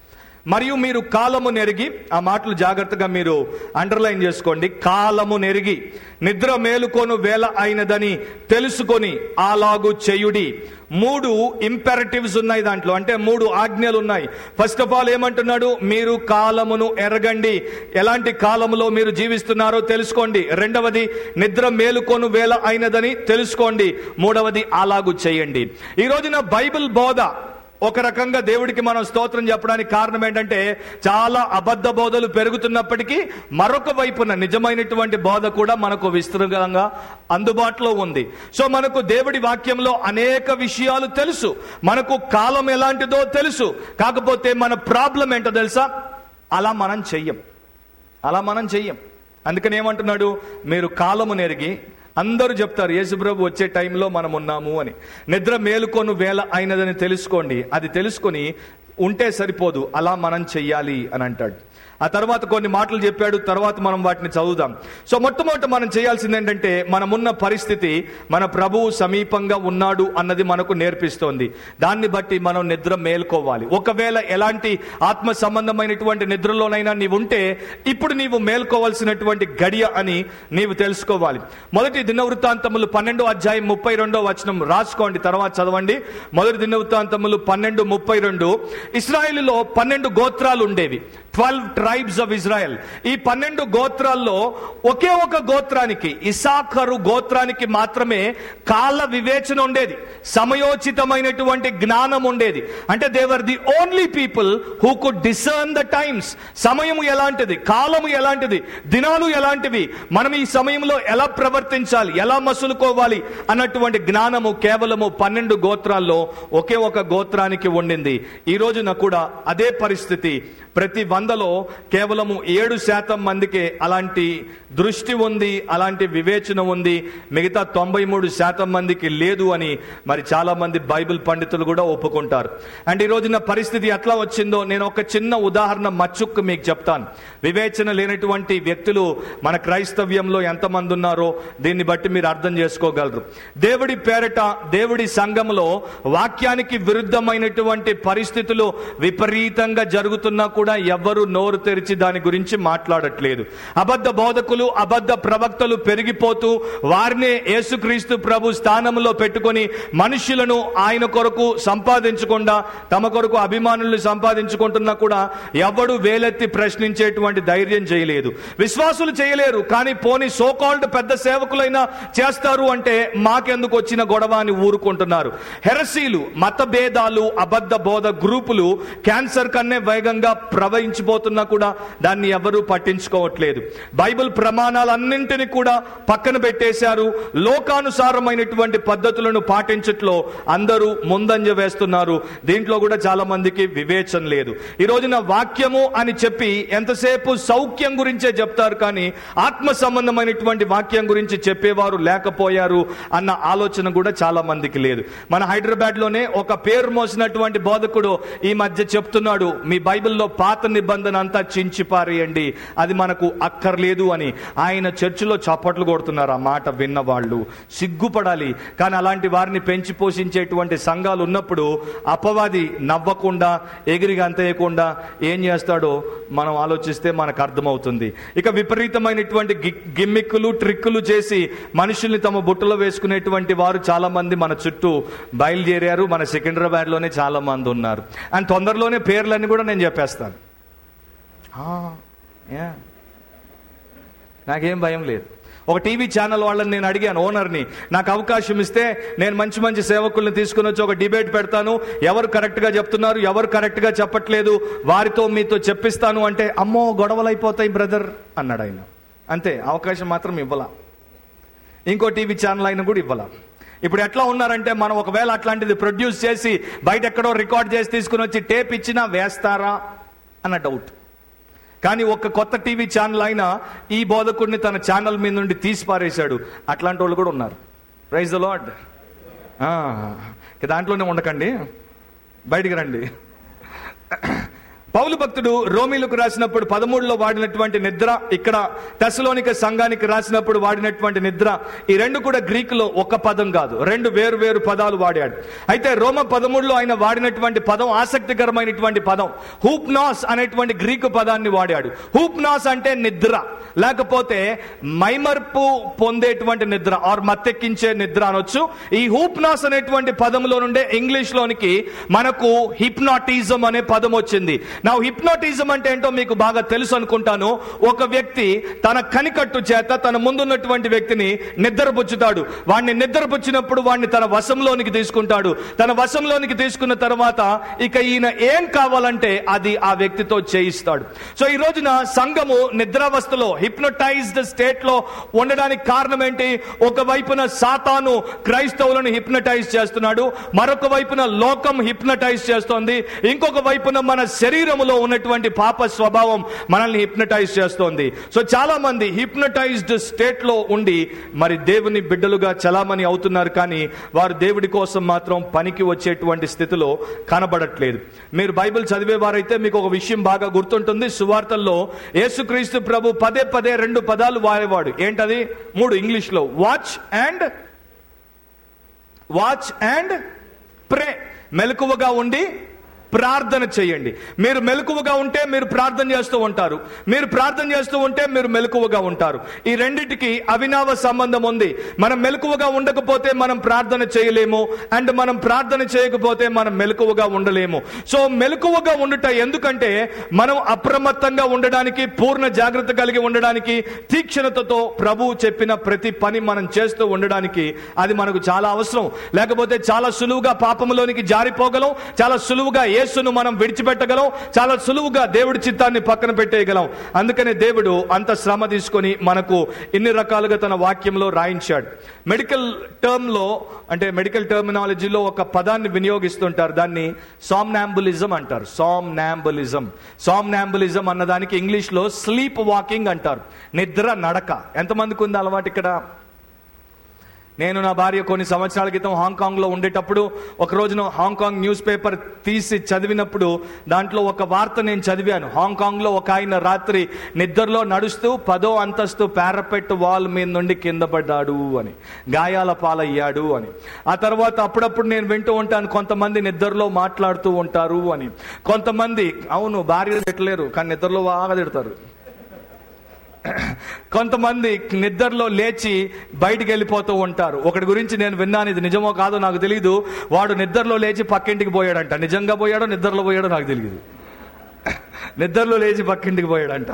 మరియు మీరు కాలము నెరిగి ఆ మాటలు జాగ్రత్తగా మీరు అండర్లైన్ చేసుకోండి కాలము నెరిగి నిద్ర మేలుకొను వేల అయినదని తెలుసుకొని అలాగు చేయుడి మూడు ఇంపెరటివ్స్ ఉన్నాయి దాంట్లో అంటే మూడు ఆజ్ఞలు ఉన్నాయి ఫస్ట్ ఆఫ్ ఆల్ ఏమంటున్నాడు మీరు కాలమును ఎరగండి ఎలాంటి కాలములో మీరు జీవిస్తున్నారో తెలుసుకోండి రెండవది నిద్ర మేలుకొను వేల అయినదని తెలుసుకోండి మూడవది అలాగు చేయండి ఈ రోజున బైబిల్ బోధ ఒక రకంగా దేవుడికి మనం స్తోత్రం చెప్పడానికి కారణం ఏంటంటే చాలా అబద్ధ బోధలు పెరుగుతున్నప్పటికీ మరొక వైపున నిజమైనటువంటి బోధ కూడా మనకు విస్తృతంగా అందుబాటులో ఉంది సో మనకు దేవుడి వాక్యంలో అనేక విషయాలు తెలుసు మనకు కాలం ఎలాంటిదో తెలుసు కాకపోతే మన ప్రాబ్లం ఏంటో తెలుసా అలా మనం చెయ్యం అలా మనం చెయ్యం అందుకని ఏమంటున్నాడు మీరు కాలము నెరిగి అందరూ చెప్తారు యేసుప్రభు వచ్చే టైంలో మనం ఉన్నాము అని నిద్ర మేలుకొను వేళ అయినదని తెలుసుకోండి అది తెలుసుకొని ఉంటే సరిపోదు అలా మనం చెయ్యాలి అని అంటాడు ఆ తర్వాత కొన్ని మాటలు చెప్పాడు తర్వాత మనం వాటిని చదువుదాం సో మొట్టమొదటి మనం చేయాల్సింది ఏంటంటే మనమున్న పరిస్థితి మన ప్రభువు సమీపంగా ఉన్నాడు అన్నది మనకు నేర్పిస్తోంది దాన్ని బట్టి మనం నిద్ర మేల్కోవాలి ఒకవేళ ఎలాంటి ఆత్మ సంబంధమైనటువంటి నిద్రలోనైనా నీవు ఉంటే ఇప్పుడు నీవు మేల్కోవాల్సినటువంటి గడియ అని నీవు తెలుసుకోవాలి మొదటి దినవృత్తాంతములు పన్నెండో అధ్యాయం ముప్పై రెండో వచనం రాసుకోండి తర్వాత చదవండి మొదటి దినవృత్తాంతములు పన్నెండు ముప్పై రెండు ఇస్రాయేలులో పన్నెండు గోత్రాలు ఉండేవి ట్వెల్వ్ ట్రైబ్స్ ఆఫ్ ఇజ్రాయెల్ ఈ పన్నెండు గోత్రాల్లో ఒకే ఒక గోత్రానికి ఇసాఖరు గోత్రానికి మాత్రమే కాల వివేచన ఉండేది సమయోచితమైనటువంటి జ్ఞానం ఉండేది అంటే they were the only people who could discern the times సమయం ఎలాంటిది కాలము ఎలాంటిది దినాలు ఎలాంటివి మనం ఈ సమయంలో ఎలా ప్రవర్తించాలి ఎలా మసులుకోవాలి అన్నటువంటి జ్ఞానము కేవలము పన్నెండు గోత్రాల్లో ఒకే ఒక గోత్రానికి ఉండింది ఈ రోజున కూడా అదే పరిస్థితి ప్రతి వందలో కేవలము ఏడు శాతం మందికే అలాంటి దృష్టి ఉంది అలాంటి వివేచన ఉంది మిగతా తొంభై మూడు శాతం మందికి లేదు అని మరి చాలా మంది బైబిల్ పండితులు కూడా ఒప్పుకుంటారు అండ్ ఈ రోజున పరిస్థితి ఎట్లా వచ్చిందో నేను ఒక చిన్న ఉదాహరణ మచ్చుక్కు మీకు చెప్తాను వివేచన లేనటువంటి వ్యక్తులు మన క్రైస్తవ్యంలో ఎంతమంది ఉన్నారో దీన్ని బట్టి మీరు అర్థం చేసుకోగలరు దేవుడి పేరట దేవుడి సంఘంలో వాక్యానికి విరుద్ధమైనటువంటి పరిస్థితులు విపరీతంగా జరుగుతున్నా కూడా ఎవ్వరు నోరు తెరిచి దాని గురించి మాట్లాడట్లేదు అబద్ధ బోధకులు అబద్ధ ప్రవక్తలు పెరిగిపోతూ వారినే యేసుక్రీస్తు ప్రభు స్థానంలో పెట్టుకొని మనుషులను ఆయన కొరకు సంపాదించకుండా తమ కొరకు అభిమానుల్ని సంపాదించుకుంటున్నా కూడా ఎవడు వేలెత్తి ప్రశ్నించేటువంటి ధైర్యం చేయలేదు విశ్వాసులు చేయలేరు కానీ పోని సోకాల్డ్ పెద్ద సేవకులైనా చేస్తారు అంటే మాకెందుకు వచ్చిన గొడవ అని ఊరుకుంటున్నారు హెరసీలు మత భేదాలు అబద్ధ బోధ గ్రూపులు క్యాన్సర్ కన్నే వేగంగా ప్రవహించిపోతున్నా కూడా దాన్ని ఎవరూ పట్టించుకోవట్లేదు బైబిల్ ప్రమాణాలన్నింటినీ కూడా పక్కన పెట్టేశారు లోకానుసారమైనటువంటి పద్ధతులను పాటించట్లో అందరూ ముందంజ వేస్తున్నారు దీంట్లో కూడా చాలా మందికి వివేచన లేదు ఈ రోజున వాక్యము అని చెప్పి ఎంతసేపు సౌఖ్యం గురించే చెప్తారు కానీ ఆత్మ సంబంధమైనటువంటి వాక్యం గురించి చెప్పేవారు లేకపోయారు అన్న ఆలోచన కూడా చాలా మందికి లేదు మన హైదరాబాద్ లోనే ఒక పేరు మోసినటువంటి బోధకుడు ఈ మధ్య చెప్తున్నాడు మీ బైబిల్లో పాత నిబంధన అంతా చించి పారేయండి అది మనకు అక్కర్లేదు అని ఆయన చర్చిలో చప్పట్లు కొడుతున్నారు ఆ మాట విన్న వాళ్ళు సిగ్గుపడాలి కానీ అలాంటి వారిని పెంచి పోషించేటువంటి సంఘాలు ఉన్నప్పుడు అపవాది నవ్వకుండా ఎగిరి అంతేయకుండా ఏం చేస్తాడో మనం ఆలోచిస్తే మనకు అర్థమవుతుంది ఇక విపరీతమైనటువంటి గి- గిమ్మిక్కులు ట్రిక్కులు చేసి మనుషుల్ని తమ బుట్టలో వేసుకునేటువంటి వారు చాలా మంది మన చుట్టూ బయలుదేరారు మన సికింద్రాబాద్ లోనే చాలా మంది ఉన్నారు అండ్ తొందరలోనే పేర్లన్నీ కూడా నేను చెప్పేస్తాను ఆ, యా. నాకేం భయం లేదు ఒక టీవీ ఛానల్ వాళ్ళని నేను అడిగాను ఓనర్ని నాకు అవకాశం ఇస్తే నేను మంచి మంచి సేవకుల్ని తీసుకుని వచ్చి ఒక డిబేట్ పెడతాను ఎవరు కరెక్ట్గా చెప్తున్నారు ఎవరు కరెక్ట్గా చెప్పట్లేదు వారితో మీతో చెప్పిస్తాను అంటే అమ్మో గొడవలు అయిపోతాయి బ్రదర్ అన్నాడు ఆయన అంతే అవకాశం మాత్రం ఇవ్వాల ఇంకో టీవీ ఛానల్ అయినా కూడా ఇవ్వాల ఇప్పుడు ఎట్లా ఉన్నారంటే మనం ఒకవేళ అట్లాంటిది ప్రొడ్యూస్ చేసి బయట ఎక్కడో రికార్డ్ చేసి తీసుకుని వచ్చి టేప్ ఇచ్చినా వేస్తారా అన్న డౌట్ కానీ ఒక కొత్త టీవీ ఛానల్ అయినా ఈ బోధకుడిని తన ఛానల్ మీద నుండి తీసి పారేశాడు అట్లాంటి వాళ్ళు కూడా ఉన్నారు ప్రైజ్ ద లాడ్ దాంట్లోనే ఉండకండి బయటికి రండి పౌలు భక్తుడు రోమిలకు రాసినప్పుడు పదమూడులో వాడినటువంటి నిద్ర ఇక్కడ తెసలోనిక సంఘానికి రాసినప్పుడు వాడినటువంటి నిద్ర ఈ రెండు కూడా గ్రీకులో ఒక పదం కాదు రెండు వేరు వేరు పదాలు వాడాడు అయితే రోమ పదమూడులో ఆయన వాడినటువంటి పదం ఆసక్తికరమైనటువంటి పదం హూప్నాస్ అనేటువంటి గ్రీకు పదాన్ని వాడాడు హూప్నాస్ అంటే నిద్ర లేకపోతే మైమర్పు పొందేటువంటి నిద్ర ఆర్ మత్తెక్కించే నిద్ర అనొచ్చు ఈ హూప్నాస్ అనేటువంటి పదంలో నుండే ఇంగ్లీష్ లోనికి మనకు హిప్నాటిజం అనే పదం వచ్చింది నా హిప్నోటిజం అంటే ఏంటో మీకు బాగా తెలుసు అనుకుంటాను ఒక వ్యక్తి తన కనికట్టు చేత తన ముందున్నటువంటి వ్యక్తిని నిద్రపుచ్చుతాడు వాడిని నిద్రపుచ్చినప్పుడు వాడిని తన వశంలోనికి తీసుకుంటాడు తన వశంలోనికి తీసుకున్న తర్వాత ఇక ఈయన ఏం కావాలంటే అది ఆ వ్యక్తితో చేయిస్తాడు సో ఈ రోజున సంఘము నిద్రావస్థలో హిప్నటైజ్డ్ స్టేట్ లో ఉండడానికి కారణం ఏంటి ఒక వైపున సాతాను క్రైస్తవులను హిప్నటైజ్ చేస్తున్నాడు మరొక వైపున లోకం హిప్నటైజ్ చేస్తోంది ఇంకొక వైపున మన శరీరములో ఉన్నటువంటి పాప స్వభావం మనల్ని హిప్నటైజ్ చేస్తోంది సో చాలా మంది హిప్నటైజ్డ్ స్టేట్ లో ఉండి మరి దేవుని బిడ్డలుగా చలామణి అవుతున్నారు కానీ వారు దేవుడి కోసం మాత్రం పనికి వచ్చేటువంటి స్థితిలో కనబడట్లేదు మీరు బైబిల్ చదివేవారైతే మీకు ఒక విషయం బాగా గుర్తుంటుంది సువార్తల్లో యేసుక్రీస్తు ప్రభు పదే పదే రెండు పదాలు వాడేవాడు ఏంటది మూడు ఇంగ్లీష్ లో watch and watch and pray మెలకువగా ఉండి ప్రార్థన చేయండి మీరు మెలకువగా ఉంటే మీరు ప్రార్థన చేస్తూ ఉంటారు మీరు ప్రార్థన చేస్తూ ఉంటే మీరు మెలకువగా ఉంటారు ఈ రెండిటికి అవినావ సంబంధం ఉంది మనం మెలకువగా ఉండకపోతే మనం ప్రార్థన చేయలేము అండ్ మనం ప్రార్థన చేయకపోతే మనం మెలకువగా ఉండలేము సో మెలకువగా ఉండుట ఎందుకంటే మనం అప్రమత్తంగా ఉండడానికి పూర్ణ జాగ్రత్త కలిగి ఉండడానికి తీక్షణతతో ప్రభు చెప్పిన ప్రతి పని మనం చేస్తూ ఉండడానికి అది మనకు చాలా అవసరం లేకపోతే చాలా సులువుగా పాపంలోనికి జారిపోగలం చాలా సులువుగా యేసును మనం విడిచిపెట్టగలం చాలా సులువుగా దేవుడి చిత్తాన్ని పక్కన పెట్టేయగలం అందుకనే దేవుడు అంత శ్రమ తీసుకొని మనకు ఇన్ని రకాలుగా తన వాక్యంలో రాయించాడు మెడికల్ టర్మ్ లో అంటే మెడికల్ టర్మినాలజీలో ఒక పదాన్ని వినియోగిస్తుంటారు దాన్ని సామ్నాంబులిజం అంటారు సామ్నాంబులిజం సామ్నాంబులిజం అన్నదానికి ఇంగ్లీష్ లో స్లీప్ వాకింగ్ అంటారు నిద్ర నడక ఎంతమందికి ఉంది అలవాటు ఇక్కడ నేను నా భార్య కొన్ని సంవత్సరాల క్రితం హాంకాంగ్ లో ఉండేటప్పుడు ఒక రోజున హాంకాంగ్ న్యూస్ పేపర్ తీసి చదివినప్పుడు దాంట్లో ఒక వార్త నేను చదివాను హాంకాంగ్ లో ఒక ఆయన రాత్రి నిద్రలో నడుస్తూ పదో అంతస్తు పారపెట్ వాల్ మీద నుండి కింద పడ్డాడు అని గాయాల పాలయ్యాడు అని ఆ తర్వాత అప్పుడప్పుడు నేను వింటూ ఉంటాను కొంతమంది నిద్రలో మాట్లాడుతూ ఉంటారు అని కొంతమంది అవును భార్య తిట్టలేరు కానీ నిద్రలో బాగా తిడతారు కొంతమంది నిద్రలో లేచి బయటికి వెళ్ళిపోతూ ఉంటారు ఒకటి గురించి నేను విన్నాను ఇది నిజమో కాదో నాకు తెలియదు వాడు నిద్రలో లేచి పక్కింటికి పోయాడంట నిజంగా పోయాడో నిద్రలో పోయాడో నాకు తెలియదు నిద్రలో లేచి పక్కింటికి పోయాడంట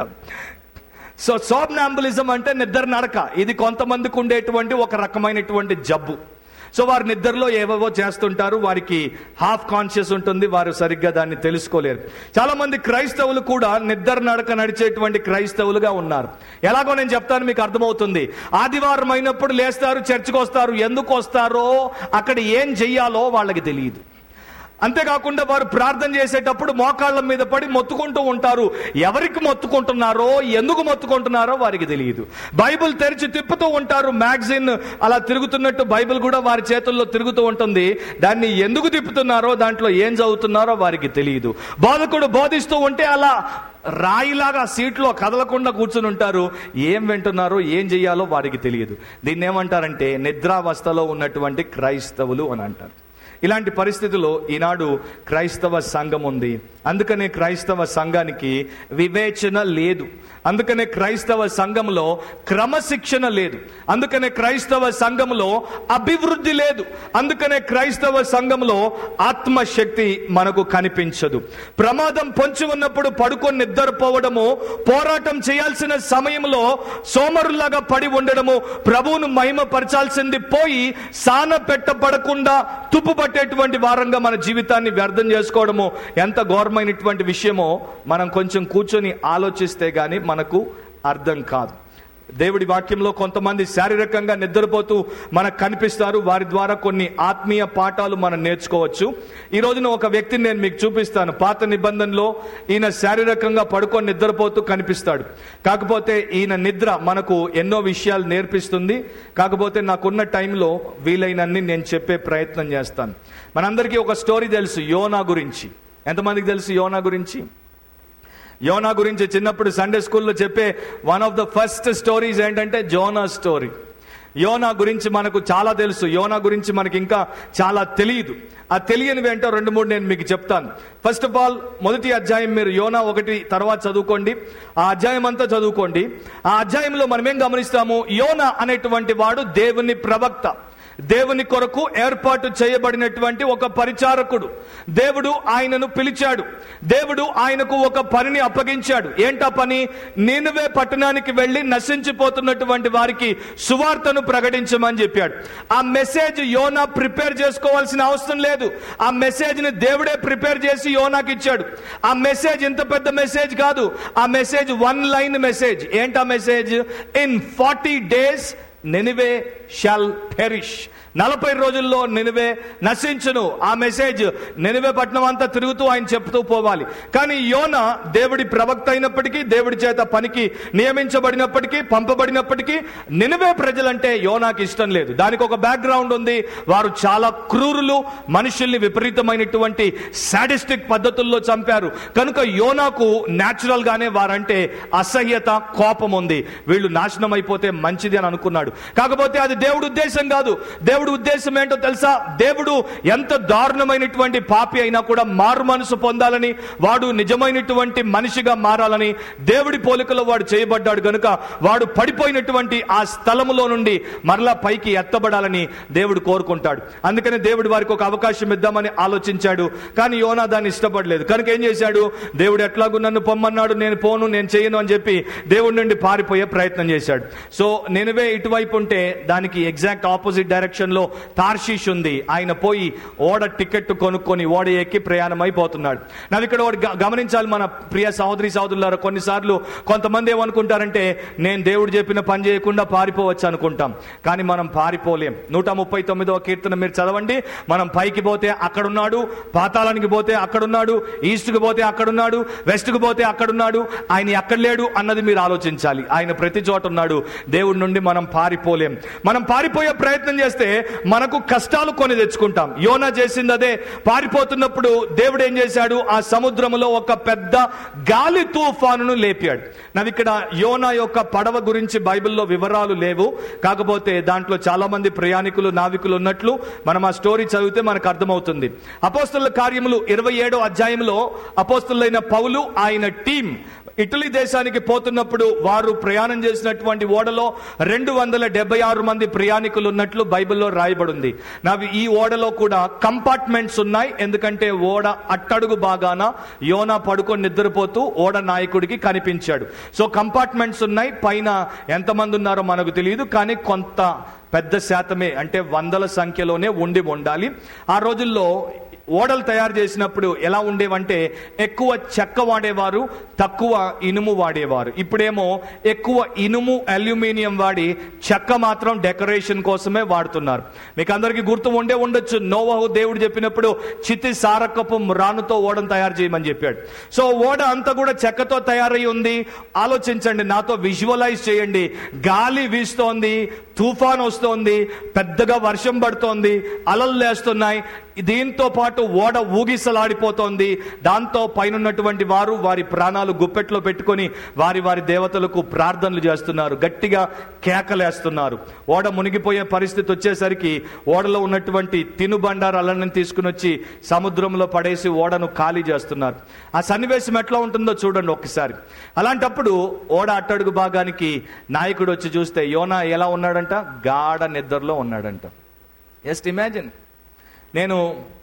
సో సోమ్నాంబులిజం అంటే నిద్ర నడక ఇది కొంతమందికి ఉండేటువంటి ఒక రకమైనటువంటి జబ్బు సో వారు నిద్రలో ఏవేవో చేస్తుంటారు వారికి హాఫ్ కాన్షియస్ ఉంటుంది వారు సరిగ్గా దాన్ని తెలుసుకోలేరు చాలా మంది క్రైస్తవులు కూడా నిద్ర నడక నడిచేటువంటి క్రైస్తవులుగా ఉన్నారు ఎలాగో నేను చెప్తాను మీకు అర్థమవుతుంది ఆదివారం అయినప్పుడు లేస్తారు చర్చికి వస్తారు ఎందుకు వస్తారో అక్కడ ఏం చెయ్యాలో వాళ్ళకి తెలియదు అంతేకాకుండా వారు ప్రార్థన చేసేటప్పుడు మోకాళ్ళ మీద పడి మొత్తుకుంటూ ఉంటారు ఎవరికి మొత్తుకుంటున్నారో ఎందుకు మొత్తుకుంటున్నారో వారికి తెలియదు బైబిల్ తెరిచి తిప్పుతూ ఉంటారు మ్యాగజిన్ అలా తిరుగుతున్నట్టు బైబిల్ కూడా వారి చేతుల్లో తిరుగుతూ ఉంటుంది దాన్ని ఎందుకు తిప్పుతున్నారో దాంట్లో ఏం చదువుతున్నారో వారికి తెలియదు బోధకుడు బోధిస్తూ ఉంటే అలా రాయిలాగా సీట్లో కదలకుండా కూర్చుని ఉంటారు ఏం వింటున్నారో ఏం చెయ్యాలో వారికి తెలియదు దీన్ని ఏమంటారంటే నిద్రావస్థలో ఉన్నటువంటి క్రైస్తవులు అని అంటారు ఇలాంటి పరిస్థితుల్లో ఈనాడు క్రైస్తవ సంఘం ఉంది అందుకనే క్రైస్తవ సంఘానికి వివేచన లేదు అందుకనే క్రైస్తవ సంఘంలో క్రమశిక్షణ లేదు అందుకనే క్రైస్తవ సంఘంలో అభివృద్ధి లేదు అందుకనే క్రైస్తవ సంఘంలో ఆత్మశక్తి మనకు కనిపించదు ప్రమాదం పొంచి ఉన్నప్పుడు పడుకొని నిద్రపోవడము పోరాటం చేయాల్సిన సమయంలో సోమరులాగా పడి ఉండడము ప్రభువును మహిమపరచాల్సింది పోయి సాన పెట్టబడకుండా తుప్పు పట్టేటువంటి వారంగా మన జీవితాన్ని వ్యర్థం చేసుకోవడము ఎంత ఘోరమైనటువంటి విషయమో మనం కొంచెం కూర్చొని ఆలోచిస్తే గాని మనకు అర్థం కాదు దేవుడి వాక్యంలో కొంతమంది శారీరకంగా నిద్రపోతూ మనకు కనిపిస్తారు వారి ద్వారా కొన్ని ఆత్మీయ పాఠాలు మనం నేర్చుకోవచ్చు ఈ రోజున ఒక వ్యక్తిని నేను మీకు చూపిస్తాను పాత నిబంధనలో ఈయన శారీరకంగా పడుకొని నిద్రపోతూ కనిపిస్తాడు కాకపోతే ఈయన నిద్ర మనకు ఎన్నో విషయాలు నేర్పిస్తుంది కాకపోతే నాకున్న టైంలో వీలైనన్ని నేను చెప్పే ప్రయత్నం చేస్తాను మనందరికీ ఒక స్టోరీ తెలుసు యోనా గురించి ఎంతమందికి తెలుసు యోనా గురించి యోనా గురించి చిన్నప్పుడు సండే స్కూల్లో చెప్పే one of the first stories ఏంటంటే జోనా స్టోరీ యోనా గురించి మనకు చాలా తెలుసు యోనా గురించి మనకి ఇంకా చాలా తెలియదు ఆ తెలియనివి ఏంటో రెండు మూడు నేను మీకు చెప్తాను ఫస్ట్ ఆఫ్ ఆల్ మొదటి అధ్యాయం మీరు యోనా ఒకటి తర్వాత చదువుకోండి ఆ అధ్యాయం అంతా చదువుకోండి ఆ అధ్యాయంలో మనం ఏం గమనిస్తాము యోనా అనేటువంటి వాడు దేవుని ప్రవక్త దేవుని కొరకు ఏర్పాటు చేయబడినటువంటి ఒక పరిచారకుడు దేవుడు ఆయనను పిలిచాడు దేవుడు ఆయనకు ఒక పనిని అప్పగించాడు ఏంటా పని నీనువే పట్టణానికి వెళ్ళి నశించిపోతున్నటువంటి వారికి సువార్తను ప్రకటించమని చెప్పాడు ఆ మెసేజ్ యోనా ప్రిపేర్ చేసుకోవాల్సిన అవసరం లేదు ఆ మెసేజ్ ని దేవుడే ప్రిపేర్ చేసి యోనాకి ఇచ్చాడు ఆ మెసేజ్ ఇంత పెద్ద మెసేజ్ కాదు ఆ మెసేజ్ వన్ లైన్ మెసేజ్ ఏంటా message in forty days Nineveh shall perish నలభై రోజుల్లో నినివే నశించును ఆ మెసేజ్ నినివే పట్నం అంతా తిరుగుతూ ఆయన చెప్తూ పోవాలి కానీ యోన దేవుడి ప్రవక్త అయినప్పటికీ దేవుడి చేత పనికి నియమించబడినప్పటికీ పంపబడినప్పటికీ నినివే ప్రజలంటే యోనాకి ఇష్టం లేదు దానికి ఒక బ్యాక్గ్రౌండ్ ఉంది వారు చాలా క్రూరులు మనుషుల్ని విపరీతమైనటువంటి సాడిస్టిక్ పద్ధతుల్లో చంపారు కనుక యోనాకు న్యాచురల్ గానే వారంటే అసహ్యత కోపం ఉంది వీళ్ళు నాశనం అయిపోతే మంచిది అని అనుకున్నాడు కాకపోతే అది దేవుడి ఉద్దేశం కాదు దేవుడి ఉద్దేశం ఏంటో తెలుసా దేవుడు ఎంత దారుణమైనటువంటి పాపి అయినా కూడా మారు మనసు పొందాలని వాడు నిజమైనటువంటి మనిషిగా మారాలని దేవుడి పోలికలో వాడు చేయబడ్డాడు గనుక వాడు పడిపోయినటువంటి ఆ స్థలములో నుండి మరలా పైకి ఎత్తబడాలని దేవుడు కోరుకుంటాడు అందుకని దేవుడు వారికి ఒక అవకాశం ఇద్దామని ఆలోచించాడు కానీ యోనా దాన్ని ఇష్టపడలేదు కనుక ఏం చేశాడు దేవుడు ఎట్లాగూ నన్ను పొమ్మన్నాడు నేను పోను నేను చేయను అని చెప్పి దేవుడి నుండి పారిపోయే ప్రయత్నం చేశాడు సో నేనువే ఇటువైపు ఉంటే దానికి ఎగ్జాక్ట్ ఆపోజిట్ డైరెక్షన్ లో తార్షీష్ ఉంది ఆయన పోయి ఓడ టికెట్ కొనుక్కొని ఓడ ఎక్కి ప్రయాణం అయిపోతున్నాడు నాకు ఇక్కడ ఒకటి గ- గమనించాలి మన ప్రియ సహోదరి సహోదరులారా కొన్నిసార్లు కొంతమంది ఏమనుకుంటారంటే నేను దేవుడు చెప్పిన పని చేయకుండా పారిపోవచ్చు అనుకుంటాం కానీ మనం పారిపోలేం నూట ముప్పై తొమ్మిదవ కీర్తన మీరు చదవండి మనం పైకి పోతే అక్కడున్నాడు పాతాళానికి పోతే అక్కడున్నాడు ఈస్ట్కి పోతే అక్కడున్నాడు వెస్ట్కి పోతే అక్కడున్నాడు ఆయన ఎక్కడ లేడు అన్నది మీరు ఆలోచించాలి ఆయన ప్రతి చోట ఉన్నాడు దేవుడి నుండి మనం పారిపోలేం మనం పారిపోయే ప్రయత్నం చేస్తే మనకు కష్టాలు కొని తెచ్చుకుంటాం యోనా చేసింది అదే పారిపోతున్నప్పుడు దేవుడు ఏం చేశాడు ఆ సముద్రములో ఒక పెద్ద గాలి తుఫానును లేపాడు నావి ఇక్కడ యోనా యొక్క పడవ గురించి బైబిల్లో వివరాలు లేవు కాకపోతే దాంట్లో చాలా మంది ప్రయాణికులు నావికులు ఉన్నట్లు మనం ఆ స్టోరీ చదివితే మనకు అర్థమవుతుంది అపోస్తుల కార్యములు ఇరవై ఏడో అధ్యాయంలో అపోస్తులైన పౌలు ఆయన టీం ఇటలీ దేశానికి పోతున్నప్పుడు వారు ప్రయాణం చేసినటువంటి ఓడలో రెండు వందల డెబ్బై ఆరు మంది ప్రయాణికులు ఉన్నట్లు బైబిల్లో రాయబడింది నావి ఈ ఓడలో కూడా కంపార్ట్మెంట్స్ ఉన్నాయి ఎందుకంటే ఓడ అట్టడుగు బాగాన యోనా పడుకొని నిద్రపోతూ ఓడ నాయకుడికి కనిపించాడు సో కంపార్ట్మెంట్స్ ఉన్నాయి పైన ఎంతమంది ఉన్నారో మనకు తెలియదు కానీ కొంత పెద్ద శాతమే అంటే వందల సంఖ్యలోనే ఉండి ఉండాలి ఆ రోజుల్లో ఓడలు తయారు చేసినప్పుడు ఎలా ఉండేవంటే ఎక్కువ చెక్క వాడేవారు తక్కువ ఇనుము వాడేవారు ఇప్పుడేమో ఎక్కువ ఇనుము అల్యూమినియం వాడి చెక్క మాత్రం డెకరేషన్ కోసమే వాడుతున్నారు మీకు అందరికీ గుర్తు ఉండే ఉండొచ్చు నోవహు దేవుడు చెప్పినప్పుడు చితి సారకపు రానుతో ఓడను తయారు చేయమని చెప్పాడు సో ఓడ అంతా కూడా చెక్కతో తయారై ఉంది ఆలోచించండి నాతో విజువలైజ్ చేయండి గాలి వీస్తోంది తుఫాన్ వస్తోంది పెద్దగా వర్షం పడుతోంది అలలు లేస్తున్నాయి దీంతో పాటు ఓడ ఊగిసలాడిపోతోంది దాంతో పైనున్నటువంటి వారు వారి ప్రాణాలు గుప్పెట్లో పెట్టుకొని వారి వారి దేవతలకు ప్రార్థనలు చేస్తున్నారు గట్టిగా కేకలేస్తున్నారు ఓడ మునిగిపోయే పరిస్థితి వచ్చేసరికి ఓడలో ఉన్నటువంటి తినుబండారాలను తీసుకుని వచ్చి సముద్రంలో పడేసి ఓడను ఖాళీ చేస్తున్నారు ఆ సన్నివేశం ఎట్లా ఉంటుందో చూడండి ఒక్కసారి అలాంటప్పుడు ఓడ అట్టడుగు భాగానికి నాయకుడు వచ్చి చూస్తే యోనా ఎలా ఉన్నాడంట గాఢ నిద్రలో ఉన్నాడంట జస్ట్ ఇమాజిన్ నేను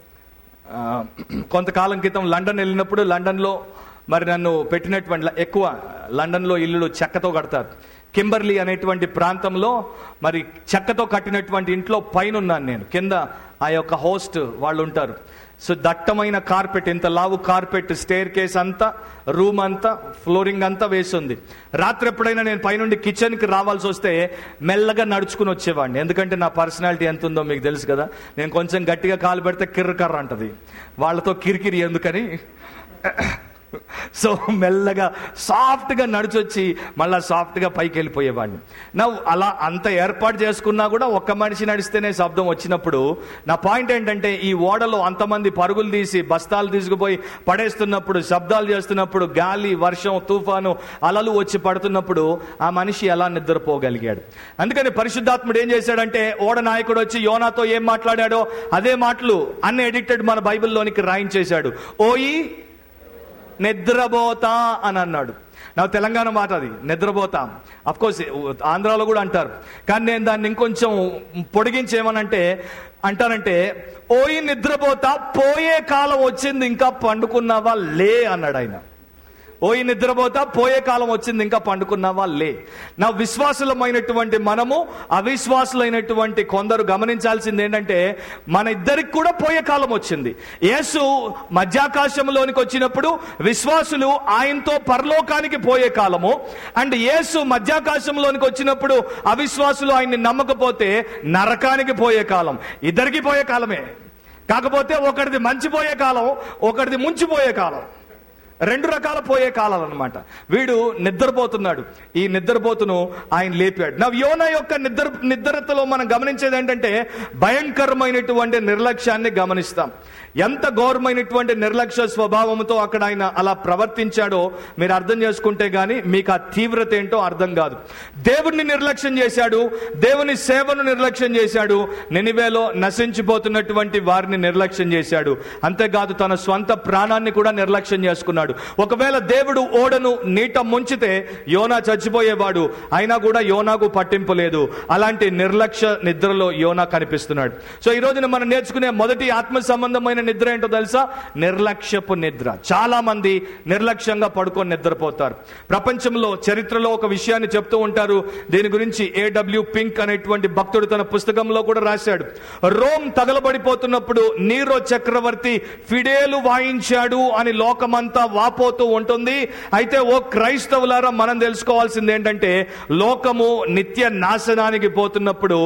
ఆ, కొంతకాలం క్రితం లండన్ వెళ్ళినప్పుడు లండన్లో మరి నన్ను పెట్టినటువంటి ల- ఎక్కువ లండన్లో ఇల్లులు చెక్కతో కడతారు కింబర్లీ అనేటువంటి ప్రాంతంలో మరి చెక్కతో కట్టినటువంటి ఇంట్లో పైన ఉన్నాను నేను కింద ఆ యొక్క హోస్ట్ వాళ్ళు ఉంటారు సో దట్టమైన కార్పెట్ ఇంత లావు కార్పెట్ స్టేర్ కేస్ అంతా రూమ్ అంతా ఫ్లోరింగ్ అంతా వేసింది రాత్రి ఎప్పుడైనా నేను పైనుండి కిచెన్కి రావాల్సి వస్తే మెల్లగా నడుచుకుని వచ్చేవాడిని ఎందుకంటే నా పర్సనాలిటీ ఎంత ఉందో మీకు తెలుసు కదా నేను కొంచెం గట్టిగా కాలు పెడితే కిర్ర కర్ర అంటది వాళ్ళతో కిరికిరి ఎందుకని సో మెల్లగా సాఫ్ట్గా నడిచొచ్చి మళ్ళా సాఫ్ట్గా పైకి వెళ్ళిపోయేవాడిని నా అలా అంత ఏర్పాటు చేసుకున్నా కూడా ఒక్క మనిషి నడిస్తేనే శబ్దం వచ్చినప్పుడు నా పాయింట్ ఏంటంటే ఈ ఓడలో అంతమంది పరుగులు తీసి బస్తాలు తీసుకుపోయి పడేస్తున్నప్పుడు శబ్దాలు చేస్తున్నప్పుడు గాలి వర్షం తుఫాను అలలు వచ్చి పడుతున్నప్పుడు ఆ మనిషి ఎలా నిద్రపోగలిగాడు అందుకని పరిశుద్ధాత్ముడు ఏం చేశాడంటే ఓడ నాయకుడు వచ్చి యోనాతో ఏం మాట్లాడాడో అదే మాటలు అన్ని ఎడిక్టెడ్ మన బైబిల్లోనికి రాయించేశాడు ఓయి నిద్రపోతా అని అన్నాడు నా తెలంగాణ మాట అది నిద్రపోతా కోర్స్ ఆంధ్రాలో కూడా అంటారు కానీ నేను దాన్ని ఇంకొంచెం పొడిగించి ఏమనంటే అంటానంటే ఓయి నిద్రపోతా పోయే కాలం వచ్చింది ఇంకా పండుకున్నావా లే అన్నాడు ఆయన ఓయి నిద్రపోతా పోయే కాలం వచ్చింది ఇంకా పండుకున్నావా లే నా విశ్వాసులమైనటువంటి మనము అవిశ్వాసులైనటువంటి కొందరు గమనించాల్సింది ఏంటంటే మన ఇద్దరికి కూడా పోయే కాలం వచ్చింది యేసు మధ్యాకాశంలోనికి వచ్చినప్పుడు విశ్వాసులు ఆయనతో పరలోకానికి పోయే కాలము అండ్ యేసు మధ్యాకాశంలోనికి వచ్చినప్పుడు అవిశ్వాసులు ఆయన్ని నమ్మకపోతే నరకానికి పోయే కాలం ఇద్దరికి పోయే కాలమే కాకపోతే ఒకటిది మంచిపోయే కాలం ఒకటిది ముంచిపోయే కాలం రెండు రకాల పోయే కాలాలు అనమాట వీడు నిద్రపోతున్నాడు ఈ నిద్రపోతును ఆయన లేపాడు నా యోన యొక్క నిద్ర నిద్రతలో మనం గమనించేది ఏంటంటే భయంకరమైనటువంటి నిర్లక్ష్యాన్ని గమనిస్తాం ఎంత ఘోరమైనటువంటి నిర్లక్ష్య స్వభావంతో అక్కడ ఆయన అలా ప్రవర్తించాడో మీరు అర్థం చేసుకుంటే గానీ మీకు ఆ తీవ్రత ఏంటో అర్థం కాదు దేవుణ్ణి నిర్లక్ష్యం చేశాడు దేవుని సేవను నిర్లక్ష్యం చేశాడు నినివేలో నశించిపోతున్నటువంటి వారిని నిర్లక్ష్యం చేశాడు అంతేకాదు తన స్వంత ప్రాణాన్ని కూడా నిర్లక్ష్యం చేసుకున్నాడు ఒకవేళ దేవుడు ఓడను నీట ముంచితే యోనా చచ్చిపోయేవాడు అయినా కూడా యోనాకు పట్టింపు లేదు అలాంటి నిర్లక్ష్య నిద్రలో యోనా కనిపిస్తున్నాడు సో ఈ రోజున మనం నేర్చుకునే మొదటి ఆత్మ సంబంధమైన నిద్ర ఏంటో తెలుసా నిర్లక్ష్యపు నిద్ర చాలా మంది నిర్లక్ష్యంగా పడుకొని నిద్రపోతారు ప్రపంచంలో చరిత్రలో ఒక విషయాన్ని చెప్తూ ఉంటారు దీని గురించి ఏడబ్ల్యూ పింక్ అనేటువంటి భక్తుడు తన పుస్తకంలో కూడా రాశాడు రోమ్ తగలబడిపోతున్నప్పుడు నీరో చక్రవర్తి ఫిడేలు వాయించాడు అని లోకమంతా వాపోతూ ఉంటుంది అయితే ఓ క్రైస్తవులారా మనం తెలుసుకోవాల్సింది ఏంటంటే లోకము నిత్య నాశనానికి పోతున్నప్పుడు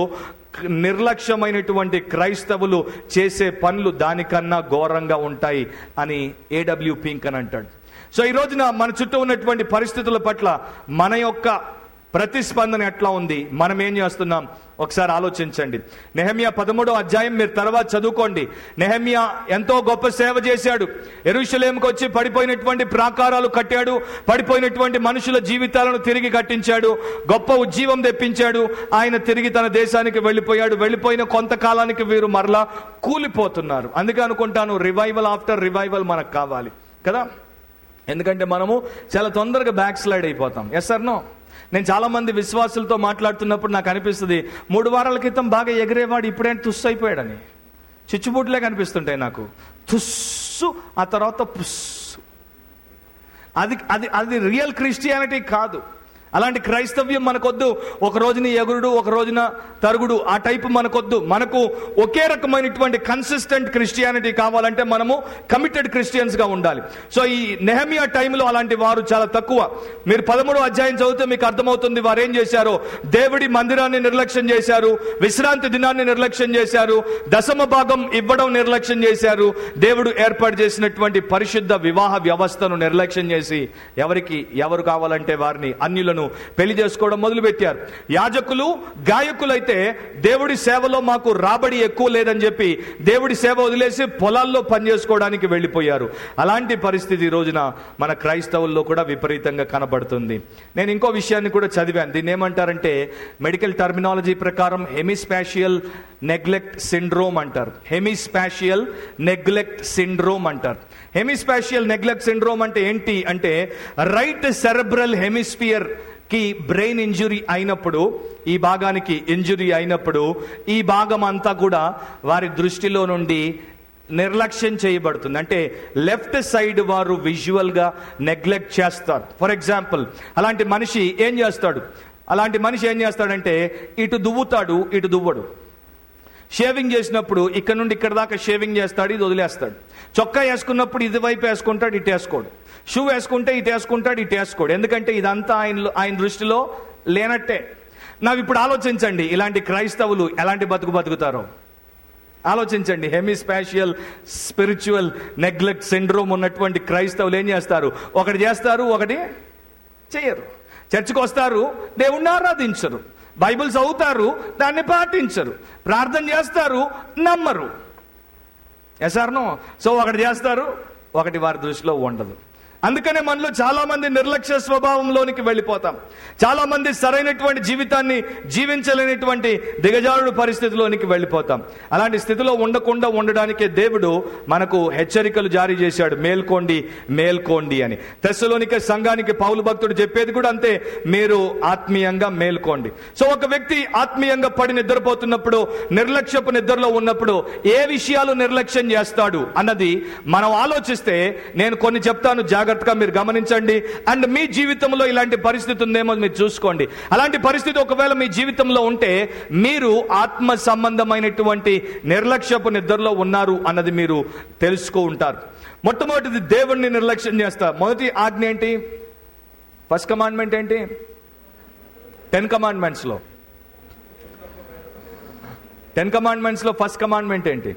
నిర్లక్ష్యమైనటువంటి క్రైస్తవులు చేసే పనులు దానికన్నా ఘోరంగా ఉంటాయి అని ఏడబ్ల్యూ పింక్ అని అంటాడు సో ఈ రోజున మన చుట్టూ ఉన్నటువంటి పరిస్థితుల పట్ల మన యొక్క ప్రతిస్పందన ఎట్లా ఉంది మనం ఏం చేస్తున్నాం ఒకసారి ఆలోచించండి నెహమియా పదమూడో అధ్యాయం మీరు తర్వాత చదువుకోండి నెహమియా ఎంతో గొప్ప సేవ చేశాడు ఎరుషలేంకి వచ్చి పడిపోయినటువంటి ప్రాకారాలు కట్టాడు పడిపోయినటువంటి మనుషుల జీవితాలను తిరిగి కట్టించాడు గొప్ప ఉజ్జీవం తెప్పించాడు ఆయన తిరిగి తన దేశానికి వెళ్ళిపోయాడు వెళ్ళిపోయిన కొంతకాలానికి వీరు మరలా కూలిపోతున్నారు అందుకే అనుకుంటాను రివైవల్ ఆఫ్టర్ రివైవల్ మనకు కావాలి కదా ఎందుకంటే మనము చాలా తొందరగా బ్యాక్ స్లైడ్ అయిపోతాం ఎస్ సార్ నో నేను చాలా మంది విశ్వాసులతో మాట్లాడుతున్నప్పుడు నాకు అనిపిస్తుంది మూడు వారాల క్రితం బాగా ఎగిరేవాడు ఇప్పుడేంటి తుస్సు అయిపోయాడని చిచ్చుబుట్లే కనిపిస్తుంటాయి నాకు తుస్సు ఆ తర్వాత పుస్సు అది అది అది రియల్ క్రిస్టియానిటీ కాదు అలాంటి క్రైస్తవ్యం మనకొద్దు ఒక రోజున ఎగురుడు ఒక రోజున తరుగుడు ఆ టైపు మనకొద్దు మనకు ఒకే రకమైనటువంటి కన్సిస్టెంట్ క్రిస్టియానిటీ కావాలంటే మనము కమిటెడ్ క్రిస్టియన్స్ గా ఉండాలి సో ఈ నెహమియా టైంలో అలాంటి వారు చాలా తక్కువ మీరు పదమూడో అధ్యాయం చదివితే మీకు అర్థమవుతుంది వారు ఏం చేశారో దేవుడి మందిరాన్ని నిర్లక్ష్యం చేశారు విశ్రాంతి దినాన్ని నిర్లక్ష్యం చేశారు దశమ భాగం ఇవ్వడం నిర్లక్ష్యం చేశారు దేవుడు ఏర్పాటు చేసినటువంటి పరిశుద్ధ వివాహ వ్యవస్థను నిర్లక్ష్యం చేసి ఎవరికి ఎవరు కావాలంటే వారిని అన్యులను పెళ్లి చేసుకోవడం మొదలుపెట్టారు యాజకులు గాయకులైతే దేవుడి సేవలో మాకు రాబడి ఎక్కువ లేదని చెప్పి దేవుడి సేవ వదిలేసి పొలాల్లో పనిచేసుకోవడానికి వెళ్ళిపోయారు అలాంటి పరిస్థితి ఈ రోజున మన క్రైస్తవుల్లో కూడా విపరీతంగా కనబడుతుంది నేను ఇంకో విషయాన్ని కూడా చదివాను దీన్ని ఏమంటారంటే మెడికల్ టర్మినాలజీ ప్రకారం హెమిస్పాషియల్ నెగ్లెక్ట్ సిండ్రోమ్ అంటారు హెమిస్పాషియల్ నెగ్లెక్ట్ సిండ్రోమ్ అంటారు హెమిస్పాషియల్ నెగ్లెక్ట్ సిండ్రోమ్ అంటే ఏంటి అంటే రైట్ సెరబ్రల్ హెమిస్ఫియర్ కి బ్రెయిన్ ఇంజురీ అయినప్పుడు ఈ భాగానికి ఇంజురీ అయినప్పుడు ఈ భాగం అంతా కూడా వారి దృష్టిలో నుండి నిర్లక్ష్యం చేయబడుతుంది అంటే లెఫ్ట్ సైడ్ వారు విజువల్గా నెగ్లెక్ట్ చేస్తారు ఫర్ ఎగ్జాంపుల్ అలాంటి మనిషి ఏం చేస్తాడు అలాంటి మనిషి ఏం చేస్తాడంటే ఇటు దువ్వుతాడు ఇటు దువ్వడు షేవింగ్ చేసినప్పుడు ఇక్కడ నుండి ఇక్కడ దాకా షేవింగ్ చేస్తాడు ఇది వదిలేస్తాడు చొక్కా వేసుకున్నప్పుడు ఇది వైపు వేసుకుంటాడు ఇటు వేసుకోడు షూ వేసుకుంటే ఇటు వేసుకుంటాడు ఇటు వేసుకోడు ఎందుకంటే ఇదంతా ఆయన ఆయన దృష్టిలో లేనట్టే నాకు ఇప్పుడు ఆలోచించండి ఇలాంటి క్రైస్తవులు ఎలాంటి బతుకు బతుకుతారో ఆలోచించండి హెమిస్పాషియల్ స్పిరిచువల్ నెగ్లెక్ట్ సిండ్రోమ్ ఉన్నటువంటి క్రైస్తవులు ఏం చేస్తారు ఒకటి చేస్తారు ఒకటి చేయరు చర్చికి వస్తారు దేవుణ్ణి ఆరాధించరు బైబిల్ చదువుతారు దాన్ని పాటించరు ప్రార్థన చేస్తారు నమ్మరు ఎసార్నో సో ఒకటి చేస్తారు ఒకటి వారి దృష్టిలో ఉండదు అందుకనే మనలో చాలా మంది నిర్లక్ష్య స్వభావంలోనికి వెళ్ళిపోతాం చాలా మంది సరైనటువంటి జీవితాన్ని జీవించలేనటువంటి దిగజారుడు పరిస్థితిలోనికి వెళ్ళిపోతాం అలాంటి స్థితిలో ఉండకుండా ఉండడానికే దేవుడు మనకు హెచ్చరికలు జారీ చేశాడు మేల్కోండి మేల్కోండి అని తెస్సలోనిక సంఘానికి పౌలు భక్తుడు చెప్పేది కూడా అంతే మీరు ఆత్మీయంగా మేల్కోండి సో ఒక వ్యక్తి ఆత్మీయంగా పడి నిద్రపోతున్నప్పుడు నిర్లక్ష్యపు నిద్రలో ఉన్నప్పుడు ఏ విషయాలు నిర్లక్ష్యం చేస్తాడు అన్నది మనం ఆలోచిస్తే నేను కొన్ని చెప్తాను జాగ్రత్తగా మీరు గమనించండి అండ్ మీ జీవితంలో ఇలాంటి పరిస్థితి ఉందేమో మీరు చూసుకోండి అలాంటి పరిస్థితి ఒకవేళ మీ జీవితంలో ఉంటే మీరు ఆత్మ సంబంధమైనటువంటి నిర్లక్ష్యపు నిద్రలో ఉన్నారు అన్నది మీరు తెలుసుకో ఉంటారు మొట్టమొదటిది దేవుణ్ణి నిర్లక్ష్యం చేస్తారు మొదటి ఆజ్ఞ ఏంటి ఫస్ట్ కమాండ్మెంట్ ఏంటి టెన్ కమాండ్మెంట్స్లో టెన్ కమాండ్మెంట్స్లో ఫస్ట్ కమాండ్మెంట్ ఏంటి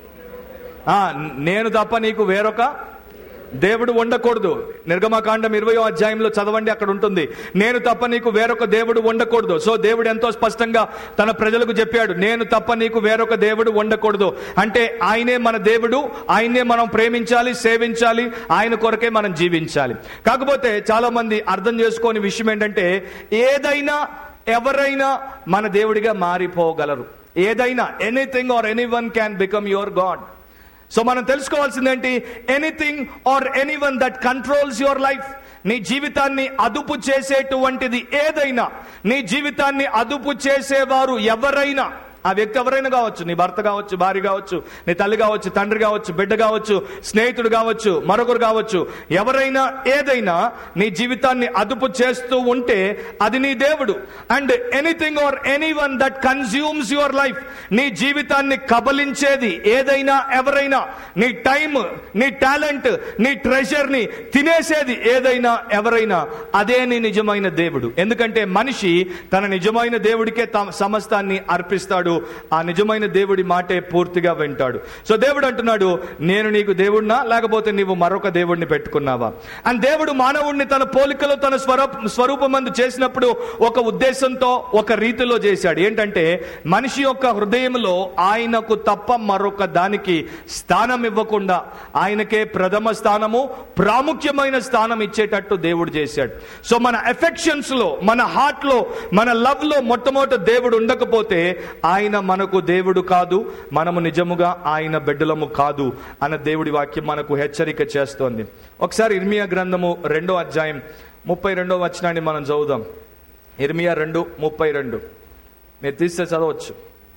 ఆ, నేను తప్ప నీకు వేరొక దేవుడు ఉండకూడదు నిర్గమకాండం ఇరవయో అధ్యాయంలో చదవండి అక్కడ ఉంటుంది నేను తప్ప నీకు వేరొక దేవుడు ఉండకూడదు సో దేవుడు ఎంతో స్పష్టంగా తన ప్రజలకు చెప్పాడు నేను తప్ప నీకు వేరొక దేవుడు ఉండకూడదు అంటే ఆయనే మన దేవుడు ఆయన్నే మనం ప్రేమించాలి సేవించాలి ఆయన కొరకే మనం జీవించాలి కాకపోతే చాలా మంది అర్థం చేసుకోని విషయం ఏంటంటే ఏదైనా ఎవరైనా మన దేవుడిగా మారిపోగలరు ఏదైనా anything or any one can become your God so మనం తెలుసుకోవాల్సిందేంటి anything or any one that controls your life నీ జీవితాన్ని అదుపు చేసేటువంటిది ఏదైనా నీ జీవితాన్ని అదుపు చేసేవారు ఎవరైనా ఆ వ్యక్తి ఎవరైనా కావచ్చు నీ భర్త కావచ్చు భార్య కావచ్చు నీ తల్లి కావచ్చు తండ్రి కావచ్చు బిడ్డ కావచ్చు స్నేహితుడు కావచ్చు మరొకరు కావచ్చు ఎవరైనా ఏదైనా నీ జీవితాన్ని అదుపు చేస్తూ ఉంటే అది నీ దేవుడు and anything or any one that consumes your life నీ జీవితాన్ని కబలించేది ఏదైనా ఎవరైనా నీ టైం నీ టాలెంట్ నీ ట్రెజర్ ని తినేసేది ఏదైనా ఎవరైనా అదే నీ నిజమైన దేవుడు ఎందుకంటే మనిషి తన నిజమైన దేవుడికే తమ సమస్తాన్ని అర్పిస్తాడు ఆ నిజమైన దేవుడి మాటే పూర్తిగా వింటాడు సో దేవుడు అంటున్నాడు నేను నీకు దేవుడినా లేకపోతే నీవు మరొక దేవుడిని పెట్టుకున్నావా అండ్ దేవుడు మానవుడిని తన పోలికలో తన స్వరూప స్వరూపమందు చేసినప్పుడు ఒక ఉద్దేశంతో ఒక రీతిలో చేశాడు ఏంటంటే మనిషి యొక్క హృదయంలో ఆయనకు తప్ప మరొక దానికి స్థానం ఇవ్వకుండా ఆయనకే ప్రథమ స్థానము ప్రాముఖ్యమైన స్థానం ఇచ్చేటట్టు దేవుడు చేశాడు సో మన ఎఫెక్షన్స్ లో మన హార్ట్ లో మన లవ్ లో మొట్టమొదటి దేవుడు ఉండకపోతే ఆయన మనకు దేవుడు కాదు మనము నిజముగా ఆయన బిడ్డలము కాదు అన్న దేవుడి వాక్యం మనకు హెచ్చరిక చేస్తోంది ఒకసారి ఇర్మియా గ్రంథము రెండో అధ్యాయం ముప్పై రెండో వచనాన్ని మనం చదువుదాం ఇర్మియా రెండు ముప్పై రెండు మీరు తీస్తే చదవచ్చు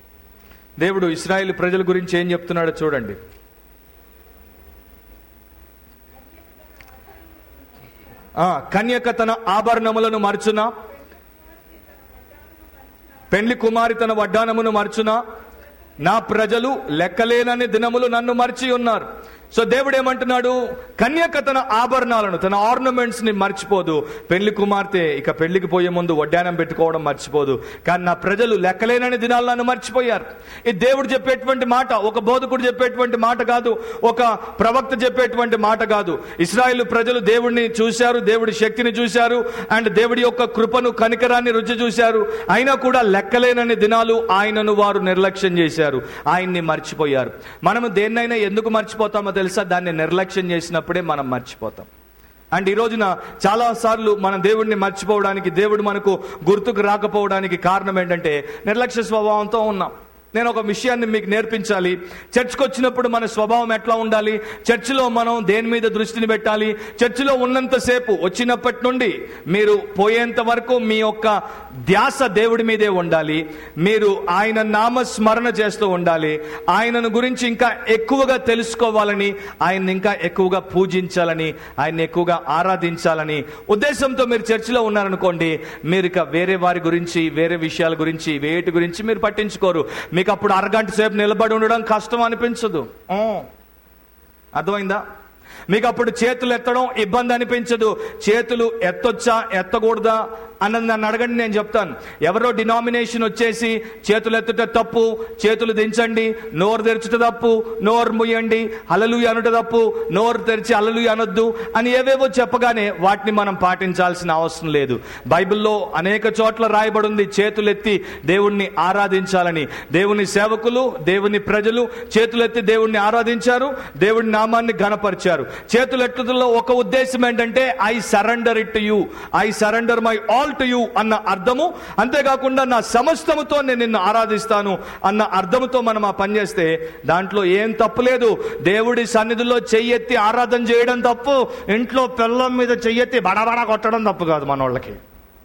దేవుడు ఇస్రాయేల్ ప్రజల గురించి ఏం చెప్తున్నాడో చూడండి ఆ, కన్యక తన ఆభరణములను మర్చునా పెండ్లి కుమారి తన వడ్డానమును మర్చునా నా ప్రజలు లెక్కలేనని దినములు నన్ను మర్చి ఉన్నారు సో దేవుడు ఏమంటున్నాడు కన్యక తన ఆభరణాలను తన ఆర్నమెంట్స్ ని మర్చిపోదు పెళ్లి కుమార్తె ఇక పెళ్లికి పోయే ముందు వడ్డానం పెట్టుకోవడం మర్చిపోదు కానీ నా ప్రజలు లెక్కలేనని దినాలు నన్ను మర్చిపోయారు ఇది దేవుడు చెప్పేటువంటి మాట ఒక బోధకుడు చెప్పేటువంటి మాట కాదు ఒక ప్రవక్త చెప్పేటువంటి మాట కాదు ఇస్రాయేల్ ప్రజలు దేవుడిని చూశారు దేవుడి శక్తిని చూశారు అండ్ దేవుడి యొక్క కృపను కనికరాన్ని రుచి చూశారు అయినా కూడా లెక్కలేనని దినాలు ఆయనను వారు నిర్లక్ష్యం చేశారు ఆయన్ని మర్చిపోయారు మనము దేన్నైనా ఎందుకు మర్చిపోతామో తెలుసా దాన్ని నిర్లక్ష్యం చేసినప్పుడే మనం మర్చిపోతాం అండ్ ఈ రోజున చాలా సార్లు మన దేవుడిని మర్చిపోవడానికి దేవుడు మనకు గుర్తుకు రాకపోవడానికి కారణం ఏంటంటే నిర్లక్ష్య స్వభావంతో ఉన్నాం నేను ఒక విషయాన్ని మీకు నేర్పించాలి చర్చ్కి వచ్చినప్పుడు మన స్వభావం ఎట్లా ఉండాలి చర్చిలో మనం దేని మీద దృష్టిని పెట్టాలి చర్చిలో ఉన్నంతసేపు వచ్చినప్పటి నుండి మీరు పోయేంత వరకు మీ యొక్క ధ్యాస దేవుడి మీదే ఉండాలి మీరు ఆయన నామ స్మరణ చేస్తూ ఉండాలి ఆయనను గురించి ఇంకా ఎక్కువగా తెలుసుకోవాలని ఆయన ఇంకా ఎక్కువగా పూజించాలని ఆయన ఎక్కువగా ఆరాధించాలని ఉద్దేశంతో మీరు చర్చిలో ఉన్నారనుకోండి మీరు ఇక వేరే వారి గురించి వేరే విషయాల గురించి వేటి గురించి మీరు పట్టించుకోరు మీకు అప్పుడు అరగంట సేపు నిలబడి ఉండడం కష్టం అనిపించదు ఊ. అర్థమైందా మీకు అప్పుడు చేతులు ఎత్తడం ఇబ్బంది అనిపించదు చేతులు ఎత్తొచ్చా ఎత్తకూడదా అన్నది నన్ను అడగండి నేను చెప్తాను ఎవరో డినామినేషన్ వచ్చేసి చేతులు ఎత్తుట తప్పు చేతులు దించండి నోరు తెరచుట తప్పు నోరు ముయ్యండి అలలు అనుట తప్పు నోరు తెరిచి అలలు అనొద్దు అని ఏవేవో చెప్పగానే వాటిని మనం పాటించాల్సిన అవసరం లేదు బైబిల్లో అనేక చోట్ల రాయబడి ఉంది చేతులెత్తి దేవుణ్ణి ఆరాధించాలని దేవుని సేవకులు దేవుని ప్రజలు చేతులెత్తి దేవుణ్ణి ఆరాధించారు దేవుని నామాన్ని ఘనపరిచారు చేతులెట్టుదలో ఒక ఉద్దేశం ఏంటంటే I surrender it to you I surrender my all to you అన్న అర్థము అంతేకాకుండా నా సమస్తముతో నేను నిన్ను ఆరాధిస్తాను అన్న అర్థముతో మనం ఆ పని చేస్తే దాంట్లో ఏం తప్పు లేదు దేవుడి సన్నిధిలో చెయ్యెత్తి ఆరాధన చేయడం తప్పు ఇంట్లో పిల్లం మీద చెయ్యెత్తి బడబడ కొట్టడం తప్పు కాదు మన వాళ్ళకి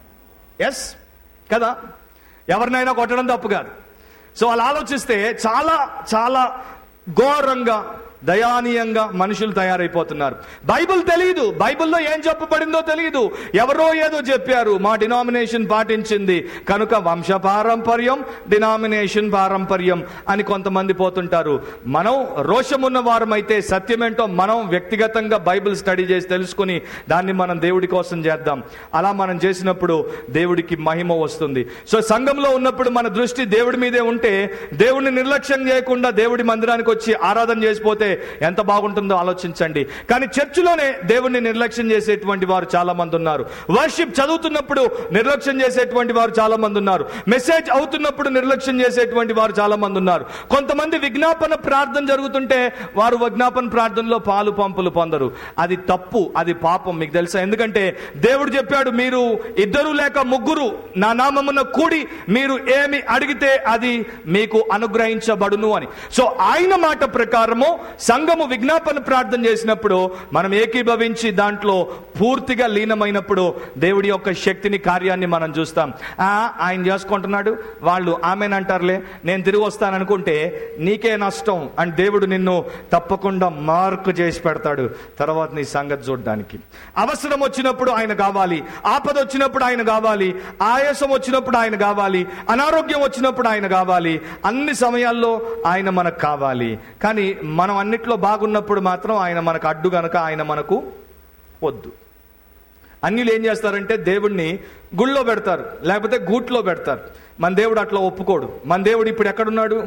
ఎస్ కదా ఎవరినైనా కొట్టడం తప్పు కాదు సో అలా ఆలోచిస్తే చాలా చాలా ఘోరంగా దయానీయంగా మనుషులు తయారైపోతున్నారు బైబిల్ తెలియదు బైబిల్లో ఏం చెప్పబడిందో తెలియదు ఎవరో ఏదో చెప్పారు మా డినామినేషన్ పాటించింది కనుక వంశ పారంపర్యం డినామినేషన్ పారంపర్యం అని కొంతమంది పోతుంటారు మనం రోషమున్న వారమైతే సత్యమేంటో మనం వ్యక్తిగతంగా బైబిల్ స్టడీ చేసి తెలుసుకుని దాన్ని మనం దేవుడి కోసం చేద్దాం అలా మనం చేసినప్పుడు దేవుడికి మహిమ వస్తుంది సో సంఘంలో ఉన్నప్పుడు మన దృష్టి దేవుడి మీదే ఉంటే దేవుడిని నిర్లక్ష్యం చేయకుండా దేవుడి మందిరానికి వచ్చి ఆరాధన చేసిపోతే ఎంత బాగుంటుందో ఆలోచించండి కానీ చర్చిలోనే దేవుణ్ణి నిర్లక్ష్యం చేసేటువంటి వారు చాలా మంది ఉన్నారు వర్షిప్ చదువుతున్నప్పుడు నిర్లక్ష్యం చేసేటువంటి వారు చాలా మంది ఉన్నారు మెసేజ్ అవుతున్నప్పుడు నిర్లక్ష్యం చేసేటువంటి వారు చాలా మంది ఉన్నారు కొంతమంది విజ్ఞాపన ప్రార్థన జరుగుతుంటే వారు విజ్ఞాపన ప్రార్థనలో పాలు పంపులు పొందరు అది తప్పు అది పాపం మీకు తెలుసా ఎందుకంటే దేవుడు చెప్పాడు మీరు ఇద్దరు లేక ముగ్గురు నా నామమున కూడి మీరు ఏమి అడిగితే అది మీకు అనుగ్రహించబడును అని సో ఆయన మాట ప్రకారము సంఘము విజ్ఞాపన ప్రార్థన చేసినప్పుడు మనం ఏకీభవించి దాంట్లో పూర్తిగా లీనమైనప్పుడు దేవుడి యొక్క శక్తిని కార్యాన్ని మనం చూస్తాం ఆ, ఆయన చేసుకుంటున్నాడు వాళ్ళు ఆమెనంటారులే నేను తిరిగి వస్తాననుకుంటే నీకే నష్టం అండ్ దేవుడు నిన్ను తప్పకుండా మార్కు చేసి పెడతాడు తర్వాత నీ సంగతి చూడడానికి అవసరం వచ్చినప్పుడు ఆయన కావాలి ఆపద వచ్చినప్పుడు ఆయన కావాలి ఆయాసం వచ్చినప్పుడు ఆయన కావాలి అనారోగ్యం వచ్చినప్పుడు ఆయన కావాలి అన్ని సమయాల్లో ఆయన మనకు కావాలి కానీ మనం అన్నిట్లో బాగున్నప్పుడు మాత్రం ఆయన మనకు అడ్డు గనక ఆయన మనకు వద్దు అన్యులు ఏం చేస్తారంటే దేవుణ్ణి గుళ్ళో పెడతారు లేకపోతే గూట్లో పెడతారు మన దేవుడు అట్లా ఒప్పుకోడు మన దేవుడు ఇప్పుడు ఎక్కడున్నాడు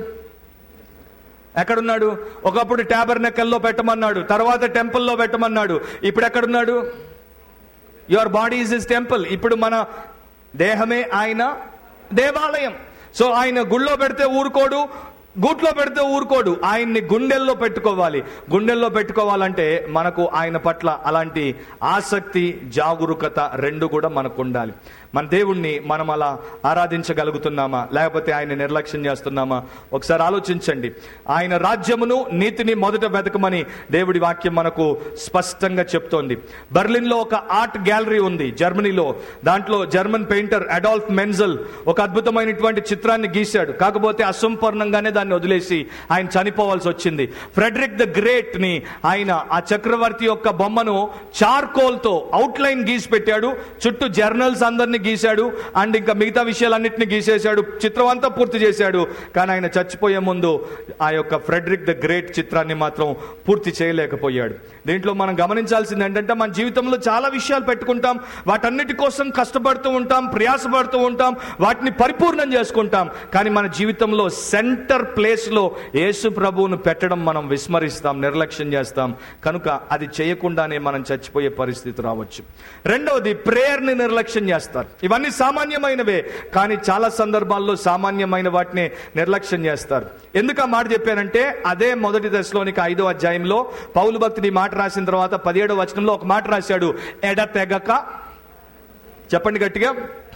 ఎక్కడున్నాడు ఒకప్పుడు ట్యాబర్ నెక్కల్లో పెట్టమన్నాడు తర్వాత టెంపుల్లో పెట్టమన్నాడు ఇప్పుడు ఎక్కడున్నాడు your body is his temple ఇప్పుడు మన దేహమే ఆయన దేవాలయం సో ఆయన గుళ్ళో పెడితే ఊరుకోడు గూట్లో పెడితే ఊరుకోడు ఆయన్ని గుండెల్లో పెట్టుకోవాలి గుండెల్లో పెట్టుకోవాలంటే మనకు ఆయన పట్ల అలాంటి ఆసక్తి జాగరూకత రెండు కూడా మనకు ఉండాలి మన దేవుణ్ణి మనం అలా ఆరాధించగలుగుతున్నామా లేకపోతే ఆయన నిర్లక్ష్యం చేస్తున్నామా ఒకసారి ఆలోచించండి ఆయన రాజ్యమును నీతిని మొదట వెతకమని దేవుడి వాక్యం మనకు స్పష్టంగా చెప్తోంది బర్లిన్లో ఒక ఆర్ట్ గ్యాలరీ ఉంది జర్మనీలో దాంట్లో జర్మన్ పెయింటర్ అడాల్ఫ్ మెంజల్ ఒక అద్భుతమైనటువంటి చిత్రాన్ని గీశాడు కాకపోతే అసంపూర్ణంగానే దాన్ని వదిలేసి ఆయన చనిపోవాల్సి వచ్చింది ఫ్రెడరిక్ ద గ్రేట్ ని ఆయన ఆ చక్రవర్తి యొక్క బొమ్మను చార్కోల్ తో అవుట్ లైన్ గీసి పెట్టాడు చుట్టూ జర్నల్స్ అందరినీ గీశాడు అండ్ ఇంకా మిగతా విషయాలన్నింటినీ గీసేశాడు చిత్రం అంతా పూర్తి చేశాడు కానీ ఆయన చచ్చిపోయే ముందు ఆ యొక్క ఫ్రెడరిక్ ద గ్రేట్ చిత్రాన్ని మాత్రం పూర్తి చేయలేకపోయాడు దీంట్లో మనం గమనించాల్సింది ఏంటంటే మన జీవితంలో చాలా విషయాలు పెట్టుకుంటాం వాటన్నిటి కోసం కష్టపడుతూ ఉంటాం ప్రయాసపడుతూ ఉంటాం వాటిని పరిపూర్ణం చేసుకుంటాం కానీ మన జీవితంలో సెంటర్ ప్లేస్ లో యేసు ప్రభువును పెట్టడం మనం విస్మరిస్తాం నిర్లక్ష్యం చేస్తాం కనుక అది చేయకుండానే మనం చచ్చిపోయే పరిస్థితి రావచ్చు రెండవది ప్రేయర్ ని నిర్లక్ష్యం చేస్తారు ఇవన్నీ సామాన్యమైనవే కానీ చాలా సందర్భాల్లో సామాన్యమైన వాటిని నిర్లక్ష్యం చేస్తారు ఎందుకు ఆ మాట చెప్పానంటే అదే మొదటి దశలోనికి ఐదో అధ్యాయంలో పౌలు భక్తుడు ఈ మాట రాసిన తర్వాత పదిహేడో వచనంలో ఒక మాట రాశాడు ఎడతెగక చెప్పండి గట్టిగా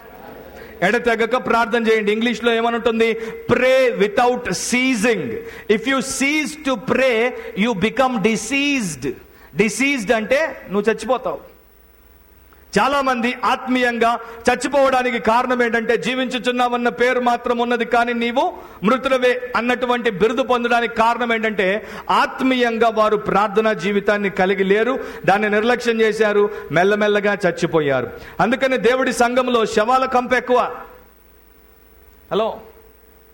ఎడతెగక ప్రార్థన చేయండి ఇంగ్లీష్ లో ఏమని ఉంటుంది pray without ceasing if you cease to pray you become diseased diseased అంటే నువ్వు చచ్చిపోతావు చాలా మంది ఆత్మీయంగా చచ్చిపోవడానికి కారణం ఏంటంటే జీవించుచున్నావన్న పేరు మాత్రం ఉన్నది కానీ నీవు మృతులవే అన్నటువంటి బిరుదు పొందడానికి కారణం ఏంటంటే ఆత్మీయంగా వారు ప్రార్థనా జీవితాన్ని కలిగి లేరు దాన్ని నిర్లక్ష్యం చేశారు మెల్లమెల్లగా చచ్చిపోయారు అందుకని దేవుడి సంఘంలో శవాల కంపు ఎక్కువ హలో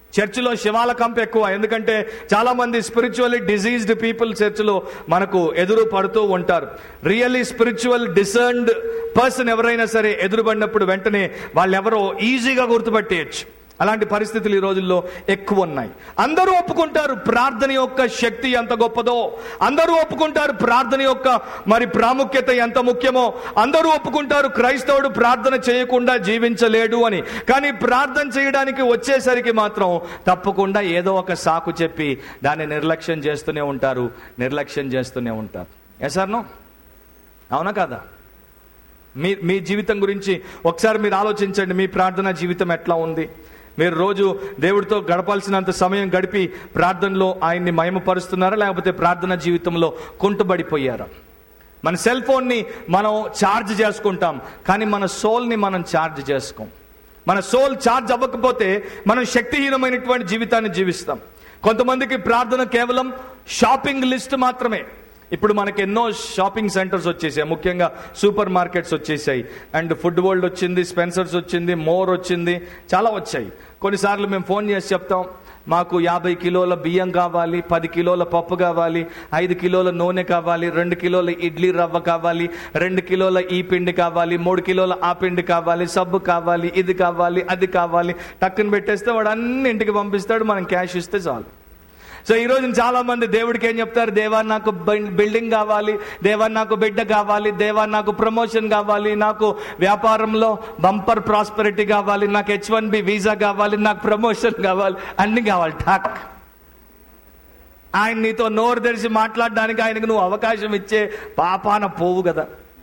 చర్చిలో శివాల కంప ఎక్కువ ఎందుకంటే చాలా మంది స్పిరిచువల్లీ డిజీజ్డ్ పీపుల్ చర్చిలో మనకు ఎదురు పడుతూ ఉంటారు రియల్లీ స్పిరిచువల్ డిసర్న్డ్ పర్సన్ ఎవరైనా సరే ఎదురు పడినప్పుడు వెంటనే వాళ్ళెవరో ఈజీగా గుర్తుపట్టేయచ్చు అలాంటి పరిస్థితులు ఈ రోజుల్లో ఎక్కువ ఉన్నాయి అందరూ ఒప్పుకుంటారు ప్రార్థన యొక్క శక్తి ఎంత గొప్పదో అందరూ ఒప్పుకుంటారు ప్రార్థన యొక్క మరి ప్రాముఖ్యత ఎంత ముఖ్యమో అందరూ ఒప్పుకుంటారు క్రైస్తవుడు ప్రార్థన చేయకుండా జీవించలేడు అని కానీ ప్రార్థన చేయడానికి వచ్చేసరికి మాత్రం తప్పకుండా ఏదో ఒక సాకు చెప్పి దాన్ని నిర్లక్ష్యం చేస్తూనే ఉంటారు నిర్లక్ష్యం చేస్తూనే ఉంటారు ఎసార్నో అవునా కాదా మీ మీ జీవితం గురించి ఒకసారి మీరు ఆలోచించండి మీ ప్రార్థన జీవితం ఎట్లా ఉంది మీరు రోజు దేవుడితో గడపాల్సినంత సమయం గడిపి ప్రార్థనలో ఆయన్ని మయమపరుస్తున్నారా లేకపోతే ప్రార్థన జీవితంలో కుంటుబడిపోయారా మన సెల్ ఫోన్ని మనం ఛార్జ్ చేసుకుంటాం కానీ మన సోల్ని మనం ఛార్జ్ చేసుకోం మన సోల్ ఛార్జ్ అవ్వకపోతే మనం శక్తిహీనమైనటువంటి జీవితాన్ని జీవిస్తాం కొంతమందికి ప్రార్థన కేవలం షాపింగ్ లిస్ట్ మాత్రమే ఇప్పుడు మనకి ఎన్నో షాపింగ్ సెంటర్స్ వచ్చేసాయి ముఖ్యంగా సూపర్ మార్కెట్స్ వచ్చేసాయి అండ్ ఫుడ్ వరల్డ్ వచ్చింది స్పెన్సర్స్ వచ్చింది మోర్ వచ్చింది చాలా వచ్చాయి కొన్నిసార్లు మేము ఫోన్ చేసి చెప్తాం మాకు యాభై కిలోల బియ్యం కావాలి పది కిలోల పప్పు కావాలి ఐదు కిలోల నూనె కావాలి రెండు కిలోల ఇడ్లీ రవ్వ కావాలి రెండు కిలోల ఈ పిండి కావాలి మూడు కిలోల ఆ పిండి కావాలి సబ్బు కావాలి ఇది కావాలి అది కావాలి టక్కుని పెట్టేస్తే వాడు అన్ని ఇంటికి పంపిస్తాడు మనం క్యాష్ ఇస్తే చాలు సో ఈ రోజు చాలా మంది దేవుడికి ఏం చెప్తారు దేవా నాకు బి- బిల్డింగ్ కావాలి దేవా నాకు బిడ్డ కావాలి దేవా నాకు ప్రమోషన్ కావాలి నాకు వ్యాపారంలో బంపర్ ప్రాస్పెరిటీ కావాలి నాకు హెచ్ వన్ బి వీసా కావాలి నాకు ప్రమోషన్ కావాలి అన్ని కావాలి ఠాక్ ఆయన నీతో నోరు తెరిచి మాట్లాడడానికి ఆయనకు నువ్వు అవకాశం ఇచ్చే పాపాన పోవు కదా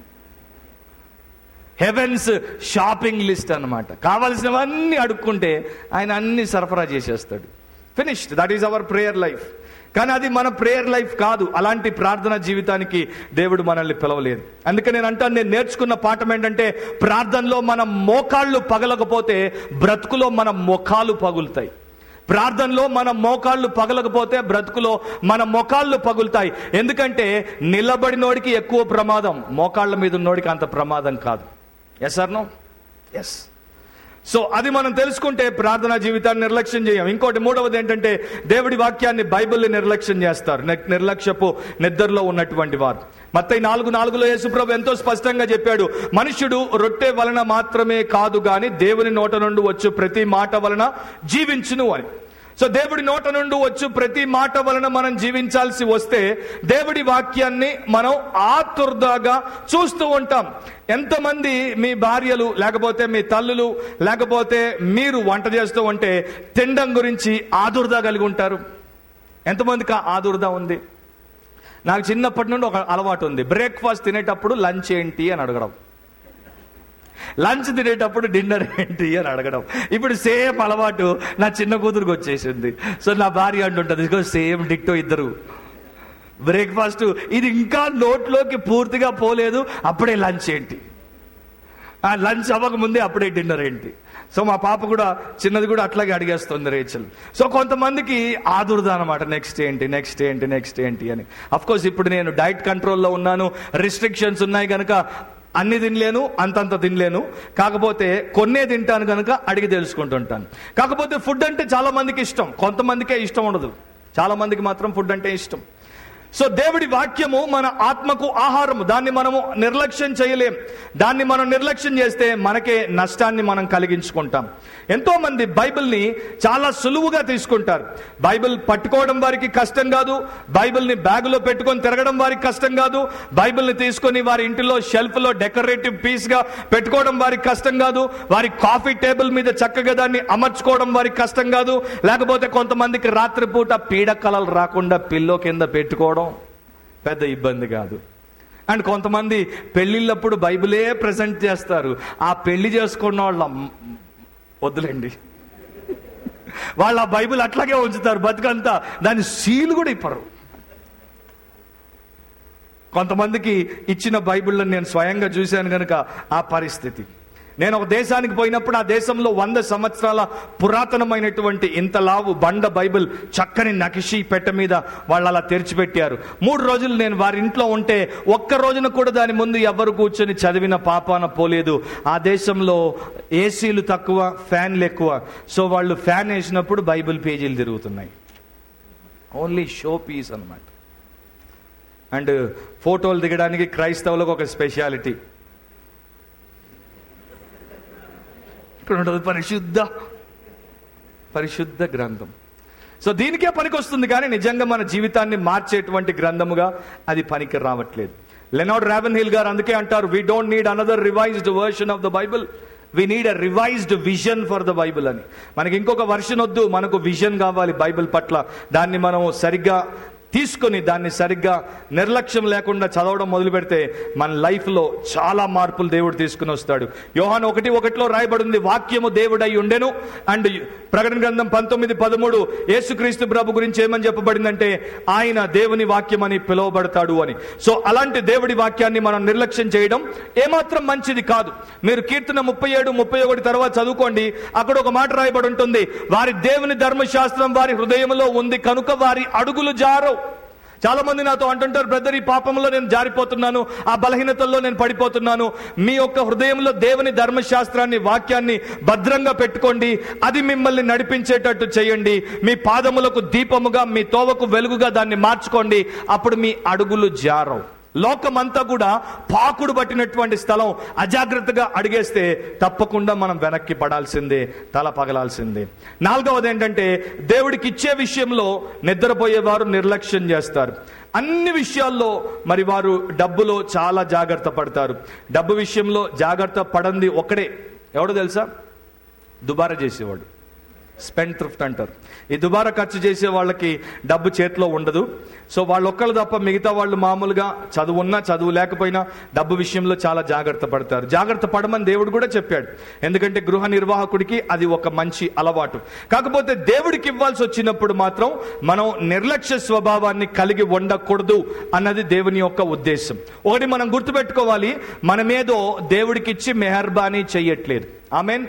హెవెన్స్ షాపింగ్ లిస్ట్ అన్నమాట కావలసినవన్నీ అడుక్కుంటే ఆయన అన్ని సరఫరా చేసేస్తాడు finished that is our prayer life కానీ అది మన ప్రేయర్ లైఫ్ కాదు అలాంటి ప్రార్థన జీవితానికి దేవుడు మనల్ని పిలవలేదు అందుకే నేను అంటాను నేను నేర్చుకున్న పాఠం ఏంటంటే ప్రార్థనలో మన మోకాళ్ళు పగలకపోతే బ్రతుకులో మన ముఖాలు పగులుతాయి ప్రార్థనలో మన మోకాళ్ళు పగలకపోతే బ్రతుకులో మన మొకాళ్ళు పగులుతాయి ఎందుకంటే నిలబడినోడికి ఎక్కువ ప్రమాదం మోకాళ్ళ మీద ఉన్నోడికి అంత ప్రమాదం కాదు yes or no yes so అది మనం తెలుసుకుంటే ప్రార్థనా జీవితాన్ని నిర్లక్ష్యం చేయం ఇంకోటి మూడవది ఏంటంటే దేవుడి వాక్యాన్ని బైబిల్ని నిర్లక్ష్యం చేస్తారు ని- నిర్లక్ష్యపు నిద్రలో ఉన్నటువంటి వారు మత్తయి నాలుగు నాలుగులో యేసుప్రభు ఎంతో స్పష్టంగా చెప్పాడు మనుష్యుడు రొట్టె వలన మాత్రమే కాదు గాని దేవుని నోట నుండి వచ్చు ప్రతి మాట వలన జీవించును అని సో దేవుడి నోట నుండి వచ్చు ప్రతి మాట వలన మనం జీవించాల్సి వస్తే దేవుడి వాక్యాన్ని మనం ఆతుర్దాగా చూస్తూ ఉంటాం ఎంతమంది మీ భార్యలు లేకపోతే మీ తల్లులు లేకపోతే మీరు వంట చేస్తూ ఉంటే తినడం గురించి ఆదుర్దా కలిగి ఉంటారు ఎంతమందికి ఆ ఆదుర్దా ఉంది నాకు చిన్నప్పటి నుండి ఒక అలవాటు ఉంది బ్రేక్ఫాస్ట్ తినేటప్పుడు లంచ్ ఏంటి అని అడగడం లంచ్ తినేటప్పుడు డిన్నర్ ఏంటి అని అడగడం ఇప్పుడు సేమ్ అలవాటు నా చిన్న కూతురుకి వచ్చేసింది సో నా భార్య అంటుంటుంది సేమ్ డిక్టో ఇద్దరు బ్రేక్ఫాస్ట్ ఇది ఇంకా నోట్లోకి పూర్తిగా పోలేదు అప్పుడే లంచ్ ఏంటి ఆ లంచ్ అవ్వక ముందే అప్పుడే డిన్నర్ ఏంటి సో మా పాప కూడా చిన్నది కూడా అట్లాగే అడిగేస్తుంది రేచల్ సో కొంతమందికి ఆదుర్దా అనమాట నెక్స్ట్ ఏంటి నెక్స్ట్ ఏంటి నెక్స్ట్ ఏంటి అని అఫ్ కోర్స్ ఇప్పుడు నేను డైట్ కంట్రోల్లో ఉన్నాను రిస్ట్రిక్షన్స్ ఉన్నాయి కనుక అన్ని తినలేను అంతంత తినలేను కాకపోతే కొన్నే తింటాను కనుక అడిగి తెలుసుకుంటుంటాను కాకపోతే ఫుడ్ అంటే చాలా మందికి ఇష్టం కొంతమందికే ఇష్టం ఉండదు చాలా మందికి మాత్రం ఫుడ్ అంటే ఇష్టం సో దేవుడి వాక్యము మన ఆత్మకు ఆహారము దాన్ని మనము నిర్లక్ష్యం చేయలేం దాన్ని మనం నిర్లక్ష్యం చేస్తే మనకే నష్టాన్ని మనం కలిగించుకుంటాం ఎంతో మంది బైబిల్ని చాలా సులువుగా తీసుకుంటారు బైబిల్ పట్టుకోవడం వారికి కష్టం కాదు బైబిల్ని బ్యాగులో పెట్టుకొని తిరగడం వారికి కష్టం కాదు బైబిల్ని తీసుకొని వారి ఇంటిలో షెల్ఫ్లో డెకరేటివ్ పీస్గా పెట్టుకోవడం వారికి కష్టం కాదు వారి కాఫీ టేబుల్ మీద చక్కగా దాన్ని అమర్చుకోవడం వారికి కష్టం కాదు లేకపోతే కొంతమందికి రాత్రిపూట పీడకలలు రాకుండా పిల్లో కింద పెట్టుకోవడం పెద్ద ఇబ్బంది కాదు అండ్ కొంతమంది పెళ్ళిళ్ళప్పుడు బైబిలే ప్రజెంట్ చేస్తారు ఆ పెళ్లి చేసుకున్న వాళ్ళ అమ్మ- వద్దులేండి వాళ్ళ ఆ బైబిల్ అట్లాగే ఉంచుతారు బతుకంతా దాని సీలు కూడా ఇప్పరు కొంతమందికి ఇచ్చిన బైబిళ్ళని నేను స్వయంగా చూశాను కనుక ఆ పరిస్థితి నేను ఒక దేశానికి పోయినప్పుడు ఆ దేశంలో వంద సంవత్సరాల పురాతనమైనటువంటి ఇంత లావు బండ బైబిల్ చక్కని నకిషి పెట్ట మీద వాళ్ళు అలా తెరిచిపెట్టారు మూడు రోజులు నేను వారి ఇంట్లో ఉంటే ఒక్క రోజున కూడా దాని ముందు ఎవరు కూర్చొని చదివిన పాపాన పోలేదు ఆ దేశంలో ఏసీలు తక్కువ ఫ్యాన్లు ఎక్కువ సో వాళ్ళు ఫ్యాన్ వేసినప్పుడు బైబిల్ పేజీలు తిరుగుతున్నాయి ఓన్లీ షో పీస్ అన్నమాట అండ్ ఫోటోలు దిగడానికి క్రైస్తవులకు ఒక స్పెషాలిటీ ఇక్కడ ఉంటుంది పరిశుద్ధ పరిశుద్ధ గ్రంథం సో దీనికే పనికి వస్తుంది కానీ నిజంగా మన జీవితాన్ని మార్చేటువంటి గ్రంథముగా అది పనికి రావట్లేదు లెనాడ్ రావెన్ హిల్ గారు అందుకే అంటారు we don't need another revised version of the Bible we need a revised vision for the Bible అని మనకి ఇంకొక వర్షన్ వద్దు మనకు విజన్ కావాలి బైబిల్ పట్ల దాన్ని మనం సరిగ్గా తీసుకొని దాన్ని సరిగ్గా నిర్లక్ష్యం లేకుండా చదవడం మొదలు పెడితే మన లైఫ్లో చాలా మార్పులు దేవుడు తీసుకుని వస్తాడు యోహాను ఒకటి ఒకటిలో రాయబడింది వాక్యము దేవుడై ఉండెను అండ్ ప్రకటన గ్రంథం పంతొమ్మిది పదమూడు యేసుక్రీస్తు ప్రభు గురించి ఏమని చెప్పబడిందంటే ఆయన దేవుని వాక్యం అని పిలువబడతాడు అని సో అలాంటి దేవుడి వాక్యాన్ని మనం నిర్లక్ష్యం చేయడం ఏమాత్రం మంచిది కాదు మీరు కీర్తన ముప్పై ఏడు ముప్పై ఒకటి తర్వాత చదువుకోండి అక్కడ ఒక మాట రాయబడి ఉంటుంది వారి దేవుని ధర్మశాస్త్రం వారి హృదయంలో ఉంది కనుక వారి అడుగులు జారవు చాలా మంది నాతో అంటుంటారు బ్రదర్ ఈ పాపంలో నేను జారిపోతున్నాను ఆ బలహీనతల్లో నేను పడిపోతున్నాను మీ యొక్క హృదయంలో దేవుని ధర్మశాస్త్రాన్ని వాక్యాన్ని భద్రంగా పెట్టుకోండి అది మిమ్మల్ని నడిపించేటట్టు చేయండి మీ పాదములకు దీపముగా మీ తోవకు వెలుగుగా దాన్ని మార్చుకోండి అప్పుడు మీ అడుగులు జారవు లోకమంతా కూడా పాకుడు పట్టినటువంటి స్థలం అజాగ్రత్తగా అడిగేస్తే తప్పకుండా మనం వెనక్కి పడాల్సిందే తల పగలాల్సిందే నాలుగవది ఏంటంటే దేవుడికి ఇచ్చే విషయంలో నిద్రపోయేవారు నిర్లక్ష్యం చేస్తారు అన్ని విషయాల్లో మరి వారు డబ్బులో చాలా జాగ్రత్త పడతారు డబ్బు విషయంలో జాగ్రత్త పడంది ఒకడే ఎవడో తెలుసా దుబారా చేసేవాడు స్పెండ్ థ్రిఫ్ట్ అంటారు ఈ దుబారా ఖర్చు చేసే వాళ్ళకి డబ్బు చేతిలో ఉండదు సో వాళ్ళు ఒక్కళ్ళు తప్ప మిగతా వాళ్ళు మామూలుగా చదువున్నా చదువు లేకపోయినా డబ్బు విషయంలో చాలా జాగ్రత్త పడతారు జాగ్రత్త పడమని దేవుడు కూడా చెప్పాడు ఎందుకంటే గృహ నిర్వాహకుడికి అది ఒక మంచి అలవాటు కాకపోతే దేవుడికి ఇవ్వాల్సి వచ్చినప్పుడు మాత్రం మనం నిర్లక్ష్య స్వభావాన్ని కలిగి ఉండకూడదు అన్నది దేవుని యొక్క ఉద్దేశం ఒకటి మనం గుర్తుపెట్టుకోవాలి మనమేదో దేవుడికిచ్చి మెహర్బానీ చెయ్యట్లేదు ఆమెన్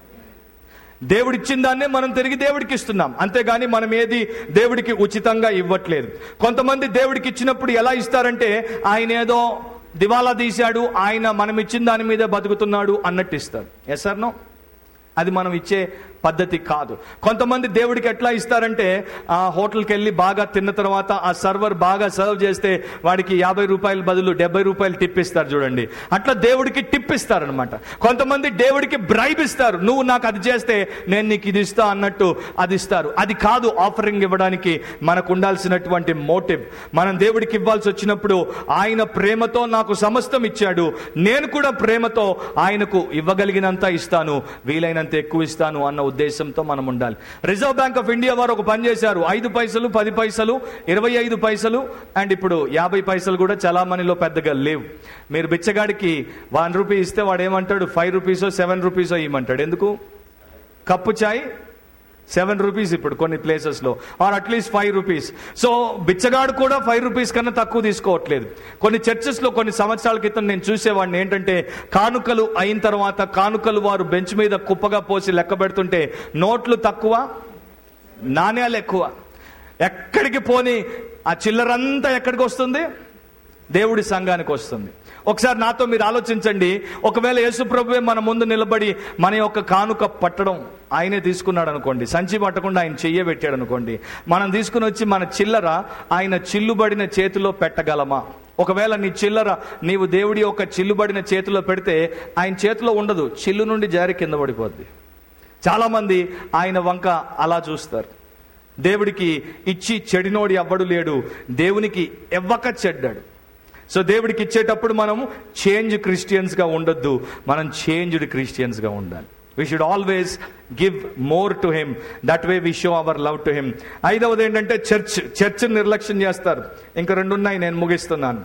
దేవుడిచ్చిన దాన్నే మనం తిరిగి దేవుడికి ఇస్తున్నాం అంతేగాని మనం ఏది దేవుడికి ఉచితంగా ఇవ్వట్లేదు కొంతమంది దేవుడికి ఇచ్చినప్పుడు ఎలా ఇస్తారంటే ఆయన ఏదో దివాలా తీశాడు ఆయన మనం ఇచ్చిన దాని మీద బతుకుతున్నాడు అన్నట్టు ఇస్తారు ఎస్ నో అది మనం ఇచ్చే పద్ధతి కాదు కొంతమంది దేవుడికి ఎట్లా ఇస్తారంటే ఆ హోటల్కి వెళ్ళి బాగా తిన్న తర్వాత ఆ సర్వర్ బాగా సర్వ్ చేస్తే వాడికి యాభై రూపాయల బదులు డెబ్బై రూపాయలు టిప్ ఇస్తారు చూడండి అట్లా దేవుడికి టిప్ ఇస్తారనమాట కొంతమంది దేవుడికి బ్రైబ్ ఇస్తారు నువ్వు నాకు అది చేస్తే నేను నీకు ఇది ఇస్తా అన్నట్టు అది ఇస్తారు అది కాదు ఆఫరింగ్ ఇవ్వడానికి మనకు ఉండాల్సినటువంటి మోటివ్ మనం దేవుడికి ఇవ్వాల్సి వచ్చినప్పుడు ఆయన ప్రేమతో నాకు సమస్తం ఇచ్చాడు నేను కూడా ప్రేమతో ఆయనకు ఇవ్వగలిగినంత ఇస్తాను వీలైనంత ఎక్కువ ఇస్తాను అన్న ఉద్దేశంతో మనం ఉండాలి రిజర్వ్ బ్యాంక్ ఆఫ్ ఇండియా వారు ఒక పని చేశారు ఐదు పైసలు పది పైసలు ఇరవై ఐదు పైసలు అండ్ ఇప్పుడు యాభై పైసలు కూడా చలామణిలో పెద్దగా లేవు మీరు బిచ్చగాడికి వన్ రూపీ ఇస్తే వాడు ఏమంటాడు ఫైవ్ రూపీసో సెవెన్ రూపీసో ఇవ్వమంటాడు ఎందుకు కప్పు చాయ్ సెవెన్ రూపీస్ ఇప్పుడు కొన్ని ప్లేసెస్లో or at least five rupees so బిచ్చగాడు కూడా ఫైవ్ రూపీస్ కన్నా తక్కువ తీసుకోవట్లేదు కొన్ని చర్చెస్లో కొన్ని సంవత్సరాల క్రితం నేను చూసేవాడిని ఏంటంటే కానుకలు అయిన తర్వాత కానుకలు వారు బెంచ్ మీద కుప్పగా పోసి లెక్క పెడుతుంటే నోట్లు తక్కువ నాణ్యాలు ఎక్కువ ఎక్కడికి పోని ఆ చిల్లరంతా ఎక్కడికి వస్తుంది దేవుడి సంఘానికి వస్తుంది ఒకసారి నాతో మీరు ఆలోచించండి ఒకవేళ యేసుప్రభువే మన ముందు నిలబడి మన యొక్క కానుక పట్టడం ఆయనే తీసుకున్నాడు అనుకోండి సంచి పట్టకుండా ఆయన చెయ్య పెట్టాడు అనుకోండి మనం తీసుకుని వచ్చి మన చిల్లర ఆయన చిల్లుబడిన చేతిలో పెట్టగలమా ఒకవేళ నీ చిల్లర నీవు దేవుడి యొక్క చిల్లుబడిన చేతిలో పెడితే ఆయన చేతిలో ఉండదు చిల్లు నుండి జారి కింద పడిపోద్ది చాలామంది ఆయన వంక అలా చూస్తారు దేవుడికి ఇచ్చి చెడినోడి అవ్వడు లేడు దేవునికి ఎవ్వక చెడ్డాడు సో దేవుడికి ఇచ్చేటప్పుడు మనం చేంజ్ క్రిస్టియన్స్గా ఉండొద్దు మనం చేంజ్డ్ క్రిస్టియన్స్గా ఉండాలి we should always give more to him that way we show our love to him ఐదవది ఏంటంటే చర్చ్ చర్చ్ నిర్లక్ష్యం చేస్తారు ఇంకా రెండు ఉన్నాయి నేను ముగిస్తున్నాను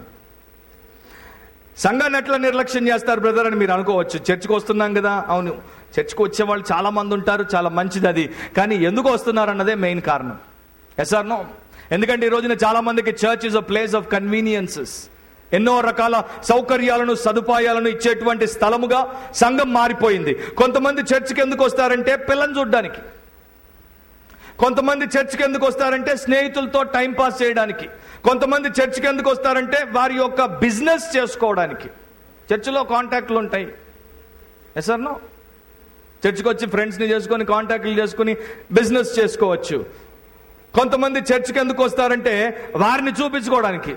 సంఘాన్ని ఎట్లా నిర్లక్ష్యం చేస్తారు బ్రదర్ అని మీరు అనుకోవచ్చు చర్చ్కి వస్తున్నాం కదా అవును చర్చ్కి వచ్చే వాళ్ళు చాలా మంది ఉంటారు చాలా మంచిది అది కానీ ఎందుకు వస్తున్నారు అన్నదే మెయిన్ కారణం ఎస్ ఆర్ నో ఎందుకంటే ఈ రోజున చాలా మందికి church is a place of conveniences ఎన్నో రకాల సౌకర్యాలను సదుపాయాలను ఇచ్చేటువంటి స్థలముగా సంఘం మారిపోయింది కొంతమంది చర్చికి ఎందుకు వస్తారంటే పిల్లని చూడడానికి కొంతమంది చర్చికి ఎందుకు వస్తారంటే స్నేహితులతో టైం పాస్ చేయడానికి కొంతమంది చర్చికి ఎందుకు వస్తారంటే వారి యొక్క బిజినెస్ చేసుకోవడానికి చర్చిలో కాంటాక్ట్లు ఉంటాయి ఎస్ నో చర్చికి వచ్చి ఫ్రెండ్స్ని చేసుకొని కాంటాక్ట్లు చేసుకుని బిజినెస్ చేసుకోవచ్చు కొంతమంది చర్చికి ఎందుకు వస్తారంటే వారిని చూపించుకోవడానికి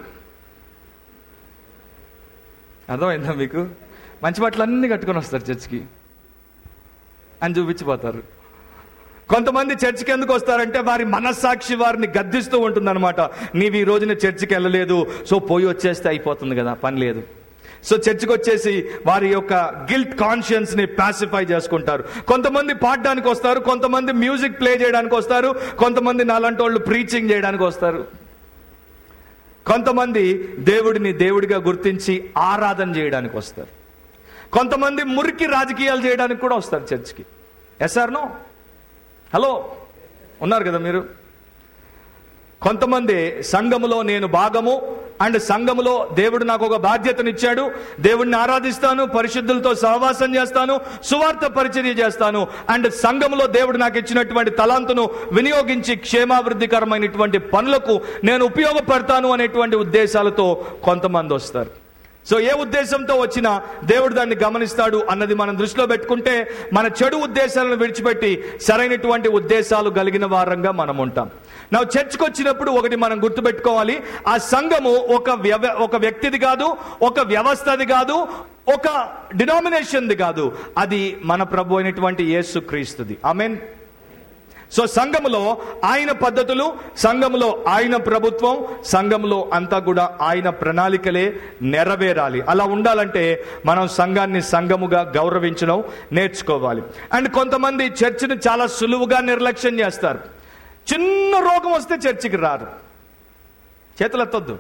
అర్థమైందా మీకు మంచి బట్టలు అన్నీ కట్టుకొని వస్తారు చర్చికి అని చూపించిపోతారు కొంతమంది చర్చికి ఎందుకు వస్తారంటే వారి మనస్సాక్షి వారిని గద్దిస్తూ ఉంటుందన్నమాట నీవు ఈ రోజున చర్చికి వెళ్ళలేదు సో పోయి వచ్చేస్తే అయిపోతుంది కదా పని లేదు సో చర్చికి వచ్చేసి వారి యొక్క గిల్ట్ కాన్షియన్స్ ని పాసిఫై చేసుకుంటారు కొంతమంది పాడడానికి వస్తారు కొంతమంది మ్యూజిక్ ప్లే చేయడానికి వస్తారు కొంతమంది నాలాంటి వాళ్ళు ప్రీచింగ్ చేయడానికి వస్తారు కొంతమంది దేవుడిని దేవుడిగా గుర్తించి ఆరాధన చేయడానికి వస్తారు కొంతమంది మురికి రాజకీయాలు చేయడానికి కూడా వస్తారు చర్చికి ఎస్ఆర్ నో హలో ఉన్నారు కదా మీరు కొంతమంది సంఘములో నేను భాగము అండ్ సంఘములో దేవుడు నాకు ఒక బాధ్యతనిచ్చాడు దేవుడిని ఆరాధిస్తాను పరిశుద్ధులతో సహవాసం చేస్తాను సువార్త పరిచర్య చేస్తాను అండ్ సంఘములో దేవుడు నాకు ఇచ్చినటువంటి తలాంతును వినియోగించి క్షేమాభివృద్ధికరమైనటువంటి పనులకు నేను ఉపయోగపడతాను అనేటువంటి ఉద్దేశాలతో కొంతమంది వస్తారు సో ఏ ఉద్దేశంతో వచ్చినా దేవుడు దాన్ని గమనిస్తాడు అన్నది మనం దృష్టిలో పెట్టుకుంటే మన చెడు ఉద్దేశాలను విడిచిపెట్టి సరైనటువంటి ఉద్దేశాలు కలిగిన వారంగా మనం ఉంటాం నా చర్చ్కి వచ్చినప్పుడు ఒకటి మనం గుర్తుపెట్టుకోవాలి ఆ సంఘము ఒక వ్యవ ఒక వ్యక్తిది కాదు ఒక వ్యవస్థది కాదు ఒక డినామినేషన్ది కాదు అది మన ప్రభు అయినటువంటి యేసు క్రీస్తుది ఆమెన్ సో సంఘములో ఆయన పద్ధతులు సంఘములో ఆయన ప్రభుత్వం సంఘములో అంతా కూడా ఆయన ప్రణాళికలే నెరవేరాలి అలా ఉండాలంటే మనం సంఘాన్ని సంఘముగా గౌరవించడం నేర్చుకోవాలి అండ్ కొంతమంది చర్చిని చాలా సులువుగా నిర్లక్ష్యం చేస్తారు చిన్న రోగం వస్తే చర్చికి రారు చేతులు ఎత్తొద్దు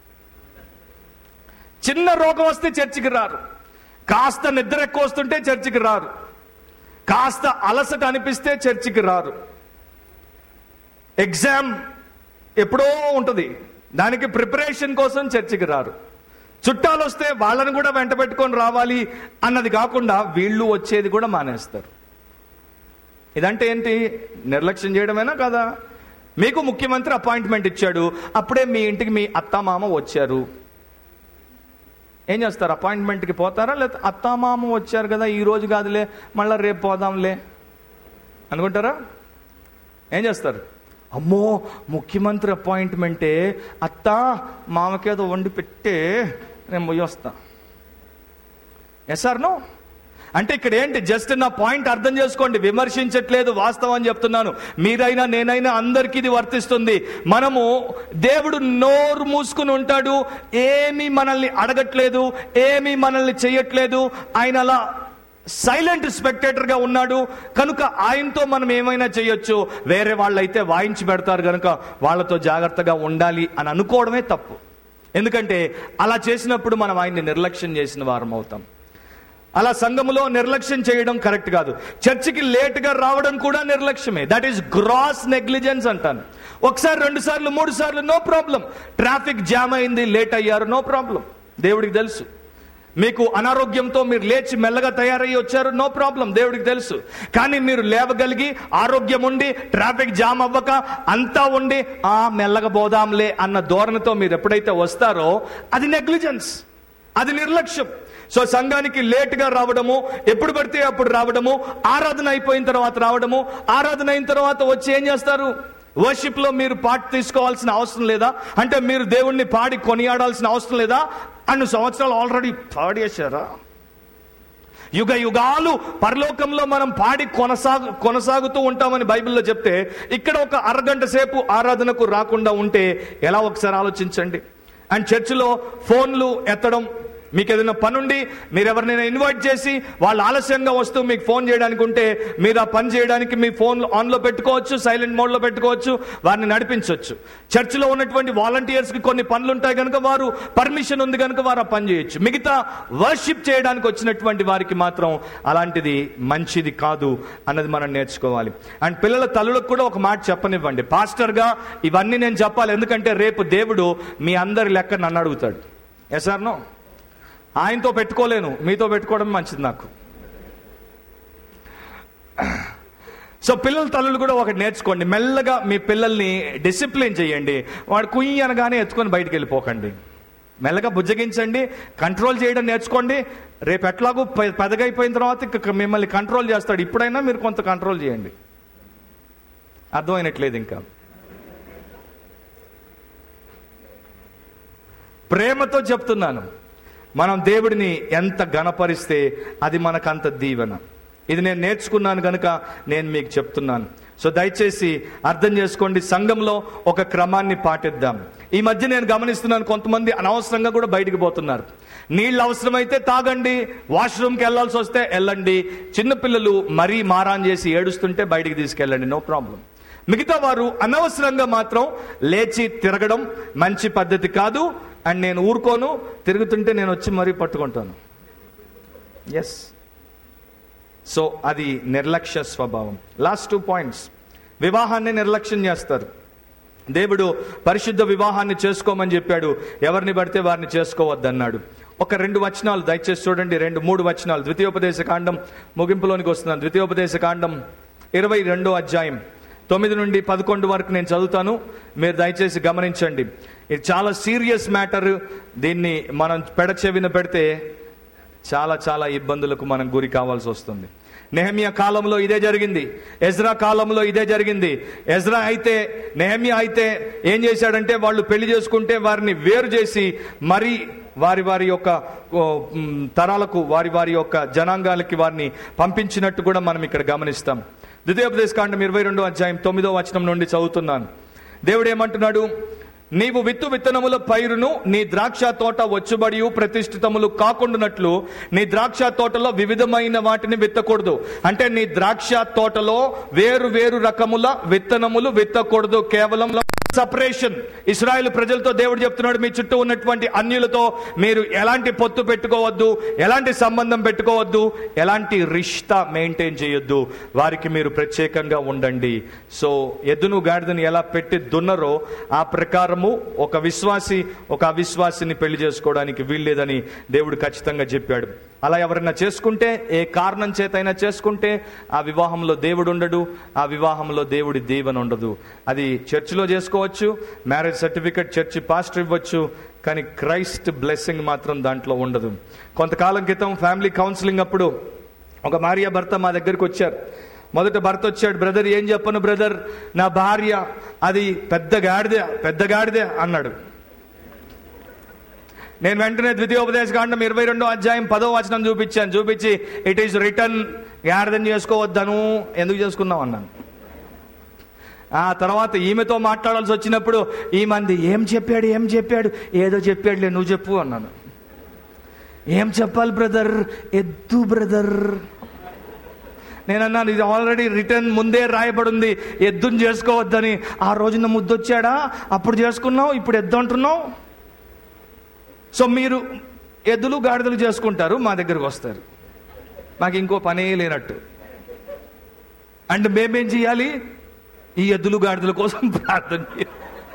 చిన్న రోగం వస్తే చర్చికి రారు కాస్త నిద్ర ఎక్కువ వస్తుంటే చర్చికి రారు కాస్త అలసట అనిపిస్తే చర్చికి రారు ఎగ్జామ్ ఎప్పుడో ఉంటుంది దానికి ప్రిపరేషన్ కోసం చర్చికి రారు చుట్టాలు వస్తే వాళ్ళని కూడా వెంట పెట్టుకొని రావాలి అన్నది కాకుండా వీళ్ళు వచ్చేది కూడా మానేస్తారు ఇదంటే ఏంటి నిర్లక్ష్యం చేయడమేనా కదా మీకు ముఖ్యమంత్రి అపాయింట్మెంట్ ఇచ్చాడు అప్పుడే మీ ఇంటికి మీ అత్తమామ వచ్చారు ఏం చేస్తారు అపాయింట్మెంట్కి పోతారా లేకపోతే అత్తామామ వచ్చారు కదా ఈ రోజు కాదులే మళ్ళీ రేపు పోదాంలే అనుకుంటారా ఏం చేస్తారు అమ్మో ముఖ్యమంత్రి అపాయింట్మెంటే అత్త మామకేదో వండి పెట్టే నేను పోయి వస్తా ఎస్ ఆర్ నో అంటే ఇక్కడ ఏంటి జస్ట్ నా పాయింట్ అర్థం చేసుకోండి విమర్శించట్లేదు వాస్తవం అని చెప్తున్నాను మీరైనా నేనైనా అందరికీ ఇది వర్తిస్తుంది మనము దేవుడు నోరు మూసుకుని ఉంటాడు ఏమీ మనల్ని అడగట్లేదు ఏమీ మనల్ని చెయ్యట్లేదు ఆయన అలా సైలెంట్ స్పెక్టేటర్గా ఉన్నాడు కనుక ఆయనతో మనం ఏమైనా చేయొచ్చు వేరే వాళ్ళైతే వాయించి పెడతారు కనుక వాళ్ళతో జాగ్రత్తగా ఉండాలి అని అనుకోవడమే తప్పు ఎందుకంటే అలా చేసినప్పుడు మనం ఆయన్ని నిర్లక్ష్యం చేసిన వారం అవుతాం అలా సంఘములో నిర్లక్ష్యం చేయడం కరెక్ట్ కాదు చర్చికి లేట్గా రావడం కూడా నిర్లక్ష్యమే దట్ ఈస్ గ్రాస్ నెగ్లిజెన్స్ అంటాను ఒకసారి రెండు సార్లు మూడు సార్లు నో ప్రాబ్లం ట్రాఫిక్ జామ్ అయింది లేట్ అయ్యారు నో ప్రాబ్లం దేవుడికి తెలుసు మీకు అనారోగ్యంతో మీరు లేచి మెల్లగా తయారయ్యి వచ్చారు నో ప్రాబ్లం దేవుడికి తెలుసు కానీ మీరు లేవగలిగి ఆరోగ్యం ఉండి ట్రాఫిక్ జామ్ అవ్వక అంతా ఉండి ఆ మెల్లగా పోదాంలే అన్న ధోరణితో మీరు ఎప్పుడైతే వస్తారో అది నెగ్లిజెన్స్ అది నిర్లక్ష్యం సో సంఘానికి లేట్గా రావడము ఎప్పుడు పడితే అప్పుడు రావడము ఆరాధన అయిపోయిన తర్వాత రావడము ఆరాధన అయిన తర్వాత వచ్చి ఏం చేస్తారు వర్షిప్ లో మీరు పాట తీసుకోవాల్సిన అవసరం లేదా అంటే మీరు దేవుణ్ణి పాడి కొనియాడాల్సిన అవసరం లేదా అన్ని సంవత్సరాలు ఆల్రెడీ పాడేశారా యుగ యుగాలు పరలోకంలో మనం పాడి కొనసాగు కొనసాగుతూ ఉంటామని బైబిల్లో చెప్తే ఇక్కడ ఒక అరగంట సేపు ఆరాధనకు రాకుండా ఉంటే ఎలా ఒకసారి ఆలోచించండి అండ్ చర్చిలో ఫోన్లు ఎత్తడం మీకు ఏదైనా పనుండి మీరు ఎవరినైనా ఇన్వైట్ చేసి వాళ్ళు ఆలస్యంగా వస్తూ మీకు ఫోన్ చేయడానికి ఉంటే మీరు ఆ పని చేయడానికి మీ ఫోన్ ఆన్లో పెట్టుకోవచ్చు సైలెంట్ మోడ్లో పెట్టుకోవచ్చు వారిని నడిపించవచ్చు చర్చిలో ఉన్నటువంటి వాలంటీర్స్కి కొన్ని పనులు ఉంటాయి కనుక వారు పర్మిషన్ ఉంది కనుక వారు ఆ పని చేయొచ్చు మిగతా వర్షిప్ చేయడానికి వచ్చినటువంటి వారికి మాత్రం అలాంటిది మంచిది కాదు అన్నది మనం నేర్చుకోవాలి అండ్ పిల్లల తల్లులకు కూడా ఒక మాట చెప్పనివ్వండి పాస్టర్గా ఇవన్నీ నేను చెప్పాలి ఎందుకంటే రేపు దేవుడు మీ అందరి లెక్క నన్ను అడుగుతాడు ఎస్ ఆర్ నో ఆయనతో పెట్టుకోలేను మీతో పెట్టుకోవడం మంచిది నాకు సో పిల్లల తల్లులు కూడా ఒకటి నేర్చుకోండి మెల్లగా మీ పిల్లల్ని డిసిప్లిన్ చేయండి వాడు కుయ్యి అనగానే ఎత్తుకొని బయటికి వెళ్ళిపోకండి మెల్లగా బుజ్జగించండి కంట్రోల్ చేయడం నేర్చుకోండి రేపు ఎట్లాగూ పె- పెద్దగైపోయిన తర్వాత ఇక మిమ్మల్ని కంట్రోల్ చేస్తాడు ఇప్పుడైనా మీరు కొంత కంట్రోల్ చేయండి అర్థమైనట్లేదు ఇంకా ప్రేమతో చెప్తున్నాను మనం దేవుడిని ఎంత గణపరిస్తే అది మనకంత దీవెన ఇది నేను నేర్చుకున్నాను కనుక నేను మీకు చెప్తున్నాను సో దయచేసి అర్థం చేసుకోండి సంఘంలో ఒక క్రమాన్ని పాటిద్దాం ఈ మధ్య నేను గమనిస్తున్నాను కొంతమంది అనవసరంగా కూడా బయటికి పోతున్నారు నీళ్ళు అవసరమైతే తాగండి వాష్రూమ్కి వెళ్ళాల్సి వస్తే వెళ్ళండి చిన్నపిల్లలు మరీ మారాన్ చేసి ఏడుస్తుంటే బయటికి తీసుకెళ్ళండి నో ప్రాబ్లం మిగతా వారు అనవసరంగా మాత్రం లేచి తిరగడం మంచి పద్ధతి కాదు అండ్ నేను ఊరుకోను తిరుగుతుంటే నేను వచ్చి మరీ పట్టుకుంటాను ఎస్ సో అది నిర్లక్ష్య స్వభావం లాస్ట్ టూ పాయింట్స్ వివాహాన్ని నిర్లక్ష్యం చేస్తారు దేవుడు పరిశుద్ధ వివాహాన్ని చేసుకోమని చెప్పాడు ఎవరిని పడితే వారిని చేసుకోవద్దన్నాడు ఒక రెండు వచనాలు దయచేసి చూడండి రెండు మూడు వచనాలు ద్వితీయోపదేశ కాండం ముగింపులోనికి వస్తున్నాను ద్వితీయోపదేశ కాండం ఇరవై రెండో అధ్యాయం తొమ్మిది నుండి పదకొండు వరకు నేను చదువుతాను మీరు దయచేసి గమనించండి ఇది చాలా సీరియస్ మ్యాటర్ దీన్ని మనం పెడచెవిన పెడితే చాలా చాలా ఇబ్బందులకు మనం గురి కావాల్సి వస్తుంది నెహమియా కాలంలో ఇదే జరిగింది ఎజ్రా కాలంలో ఇదే జరిగింది ఎజ్రా అయితే నెహమియా అయితే ఏం చేశాడంటే వాళ్ళు పెళ్లి చేసుకుంటే వారిని వేరు చేసి మరి వారి వారి యొక్క ఓ, మ్, తరాలకు వారి వారి యొక్క జనాంగాలకి వారిని పంపించినట్టు కూడా మనం ఇక్కడ గమనిస్తాం ద్వితీయోపదేశ కాండం ఇరవై రెండో అధ్యాయం తొమ్మిదో వచనం నుండి చదువుతున్నాను దేవుడు ఏమంటున్నాడు నీవు విత్తు విత్తనముల పైరును నీ ద్రాక్ష తోట వచ్చుబడి ప్రతిష్ఠితములు కాకుండానట్లు నీ ద్రాక్ష తోటలో వివిధమైన వాటిని విత్తకూడదు అంటే నీ ద్రాక్ష తోటలో వేరు వేరు రకముల విత్తనములు విత్తకూడదు కేవలం సపరేషన్ ఇస్రాయేల్ ప్రజలతో దేవుడు చెప్తున్నాడు మీ చుట్టూ ఉన్నటువంటి అన్యులతో మీరు ఎలాంటి పొత్తు పెట్టుకోవద్దు ఎలాంటి సంబంధం పెట్టుకోవద్దు ఎలాంటి రిష్తా మెయింటైన్ చేయొద్దు వారికి మీరు ప్రత్యేకంగా ఉండండి సో ఎద్దును గాడిదను ఎలా పెట్టి దున్నరో ఆ ప్రకారము ఒక విశ్వాసి ఒక అవిశ్వాసిని పెళ్లి చేసుకోవడానికి వీల్లేదని దేవుడు ఖచ్చితంగా చెప్పాడు అలా ఎవరైనా చేసుకుంటే ఏ కారణం చేతైనా చేసుకుంటే ఆ వివాహంలో దేవుడు ఉండడు ఆ వివాహంలో దేవుడి దీవెన ఉండదు అది చర్చిలో చేసుకోవచ్చు మ్యారేజ్ సర్టిఫికెట్ చర్చి పాస్టర్ ఇవ్వచ్చు కానీ క్రైస్ట్ బ్లెస్సింగ్ మాత్రం దాంట్లో ఉండదు కొంతకాలం క్రితం ఫ్యామిలీ కౌన్సిలింగ్ అప్పుడు ఒక భార్య భర్త మా దగ్గరికి వచ్చారు మొదట భర్త వచ్చాడు బ్రదర్ ఏం చెప్పను బ్రదర్ నా భార్య అది పెద్ద గాడిదే పెద్ద గాడిదే అన్నాడు నేను వెంటనే ద్వితీయోపదేశ కాండం ఇరవై రెండో అధ్యాయం పదో వచనం చూపించాను చూపించి ఇట్ ఈస్ రిటర్న్ గాడిదని చేసుకోవద్దను ఎందుకు చేసుకున్నావు అన్నాను ఆ తర్వాత ఈమెతో మాట్లాడాల్సి వచ్చినప్పుడు ఈ మంది ఏం చెప్పాడు ఏం చెప్పాడు ఏదో చెప్పాడులే నువ్వు చెప్పు అన్నాను ఏం చెప్పాలి బ్రదర్ ఎద్దు బ్రదర్ నేను అన్నాను ఇది ఆల్రెడీ రిటర్న్ ముందే రాయబడింది ఎద్దుని చేసుకోవద్దని ఆ రోజున ముద్దొచ్చాడా అప్పుడు చేసుకున్నావు ఇప్పుడు ఎద్దు అంటున్నావు సో మీరు ఎద్దులు గాడిదలు చేసుకుంటారు మా దగ్గరకు వస్తారు మాకు ఇంకో పనే లేనట్టు అండ్ మేమేం చేయాలి ఈ ఎద్దులు గాడిదల కోసం ప్రార్థన చేయాలి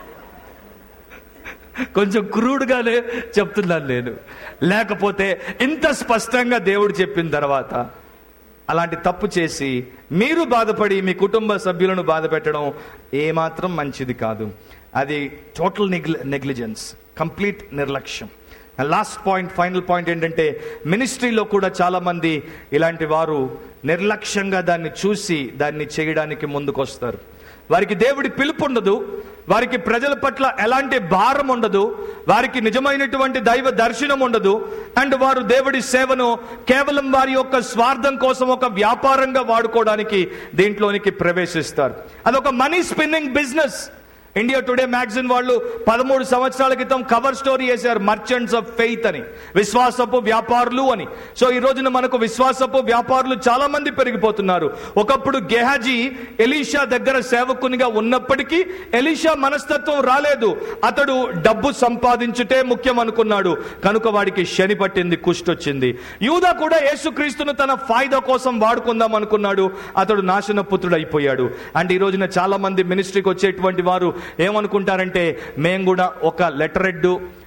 కొంచెం క్రూడ్గానే చెప్తున్నాను నేను లేకపోతే ఇంత స్పష్టంగా దేవుడు చెప్పిన తర్వాత అలాంటి తప్పు చేసి మీరు బాధపడి మీ కుటుంబ సభ్యులను బాధ పెట్టడం ఏమాత్రం మంచిది కాదు అది టోటల్ నెగ్లి నెగ్లిజెన్స్ కంప్లీట్ నిర్లక్ష్యం లాస్ట్ పాయింట్ ఫైనల్ పాయింట్ ఏంటంటే మినిస్ట్రీలో కూడా చాలా మంది ఇలాంటి వారు నిర్లక్ష్యంగా దాన్ని చూసి దాన్ని చేయడానికి ముందుకొస్తారు వారికి దేవుడి పిలుపు ఉండదు వారికి ప్రజల పట్ల ఎలాంటి భారం ఉండదు వారికి నిజమైనటువంటి దైవ దర్శనం ఉండదు అండ్ వారు దేవుడి సేవను కేవలం వారి యొక్క స్వార్థం కోసం ఒక వ్యాపారంగా వాడుకోవడానికి దీంట్లోనికి ప్రవేశిస్తారు అదొక money spinning business India Today magazine వాళ్ళు పదమూడు సంవత్సరాల క్రితం కవర్ స్టోరీ వేశారు మర్చెంట్స్ ఆఫ్ ఫెయిత్ అని విశ్వాసపు వ్యాపారులు అని సో ఈ రోజున మనకు విశ్వాసపు వ్యాపారులు చాలా మంది పెరిగిపోతున్నారు ఒకప్పుడు గెహాజీ ఎలీషా దగ్గర సేవకునిగా ఉన్నప్పటికీ ఎలీషా మనస్తత్వం రాలేదు అతడు డబ్బు సంపాదించుటే ముఖ్యం అనుకున్నాడు కనుక వాడికి శని పట్టింది కుష్టొచ్చింది యూదా కూడా యేసుక్రీస్తును తన ఫాయిదా కోసం వాడుకుందాం అనుకున్నాడు అతడు నాశన పుత్రుడు అయిపోయాడు అంటే ఈ రోజున చాలా మంది మినిస్ట్రీకి వచ్చేటువంటి వారు ఏమనుకుంటారంటే మేము కూడా ఒక లెటర్ హెడ్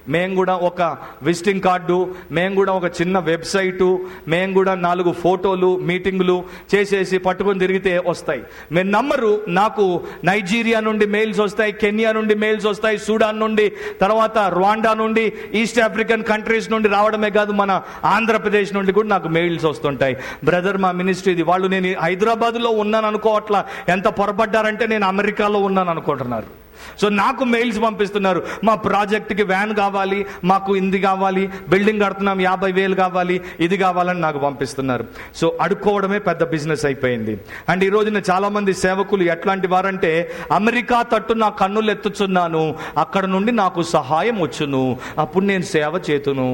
మేము కూడా ఒక విజిటింగ్ కార్డు మేము కూడా ఒక చిన్న వెబ్సైటు మేము కూడా నాలుగు ఫోటోలు మీటింగులు చేసేసి పట్టుకొని తిరిగితే వస్తాయి మీరు నమ్మరు నాకు నైజీరియా నుండి మెయిల్స్ వస్తాయి కెన్యా నుండి మెయిల్స్ వస్తాయి సూడాన్ నుండి తర్వాత రువాండా నుండి ఈస్ట్ ఆఫ్రికన్ కంట్రీస్ నుండి రావడమే కాదు మన ఆంధ్రప్రదేశ్ నుండి కూడా నాకు మెయిల్స్ వస్తుంటాయి బ్రదర్ మా మినిస్ట్రీది వాళ్ళు నేను హైదరాబాద్లో ఉన్నాను అనుకోవట్లా ఎంత పొరపడ్డారంటే నేను అమెరికాలో ఉన్నాను అనుకుంటున్నారు సో నాకు మెయిల్స్ పంపిస్తున్నారు మా ప్రాజెక్ట్కి వ్యాన్ కావాలి మాకు ఇది కావాలి బిల్డింగ్ కడుతున్నాం యాభై వేలు కావాలి ఇది కావాలని నాకు పంపిస్తున్నారు సో అడుక్కోవడమే పెద్ద బిజినెస్ అయిపోయింది అండ్ ఈ రోజున చాలా మంది సేవకులు ఎట్లాంటి వారంటే అమెరికా తట్టు నా కన్నులు ఎత్తుచున్నాను అక్కడ నుండి నాకు సహాయం వచ్చును అప్పుడు నేను సేవ చేతును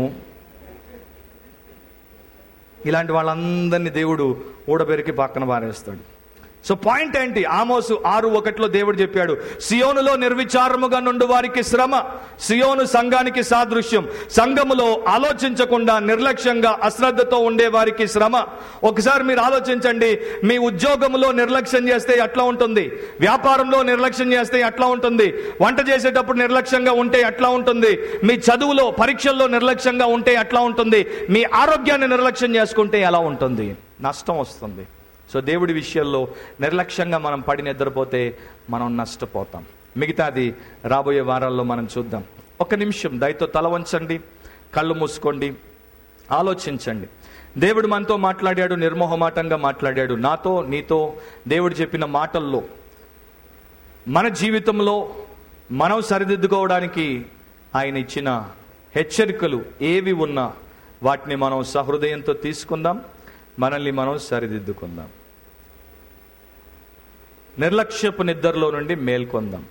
ఇలాంటి వాళ్ళందరినీ దేవుడు ఊడబెరికి పక్కన పారేస్తాడు సో పాయింట్ ఏంటి ఆమోసు ఆరు ఒకటిలో దేవుడు చెప్పాడు సియోనులో నిర్విచారముగా నుండి వారికి శ్రమ సియోను సంఘానికి సాదృశ్యం సంఘములో ఆలోచించకుండా నిర్లక్ష్యంగా అశ్రద్ధతో ఉండే వారికి శ్రమ ఒకసారి మీరు ఆలోచించండి మీ ఉద్యోగంలో నిర్లక్ష్యం చేస్తే ఎట్లా ఉంటుంది వ్యాపారంలో నిర్లక్ష్యం చేస్తే ఎట్లా ఉంటుంది వంట చేసేటప్పుడు నిర్లక్ష్యంగా ఉంటే ఎట్లా ఉంటుంది మీ చదువులో పరీక్షల్లో నిర్లక్ష్యంగా ఉంటే ఎట్లా ఉంటుంది మీ ఆరోగ్యాన్ని నిర్లక్ష్యం చేసుకుంటే ఎలా ఉంటుంది నష్టం వస్తుంది సో దేవుడి విషయాల్లో నిర్లక్ష్యంగా మనం పడి నిద్రపోతే మనం నష్టపోతాం మిగతాది రాబోయే వారాల్లో మనం చూద్దాం ఒక నిమిషం దయతో తల వంచండి కళ్ళు మూసుకోండి ఆలోచించండి దేవుడు మనతో మాట్లాడాడు నిర్మోహమాటంగా మాట్లాడాడు నాతో నీతో దేవుడు చెప్పిన మాటల్లో మన జీవితంలో మనం సరిదిద్దుకోవడానికి ఆయన ఇచ్చిన హెచ్చరికలు ఏవి ఉన్నా వాటిని మనం సహృదయంతో తీసుకుందాం మనల్ని మనం సరిదిద్దుకుందాం నిర్లక్ష్యపు నిద్రలో నుండి మేల్కొందాం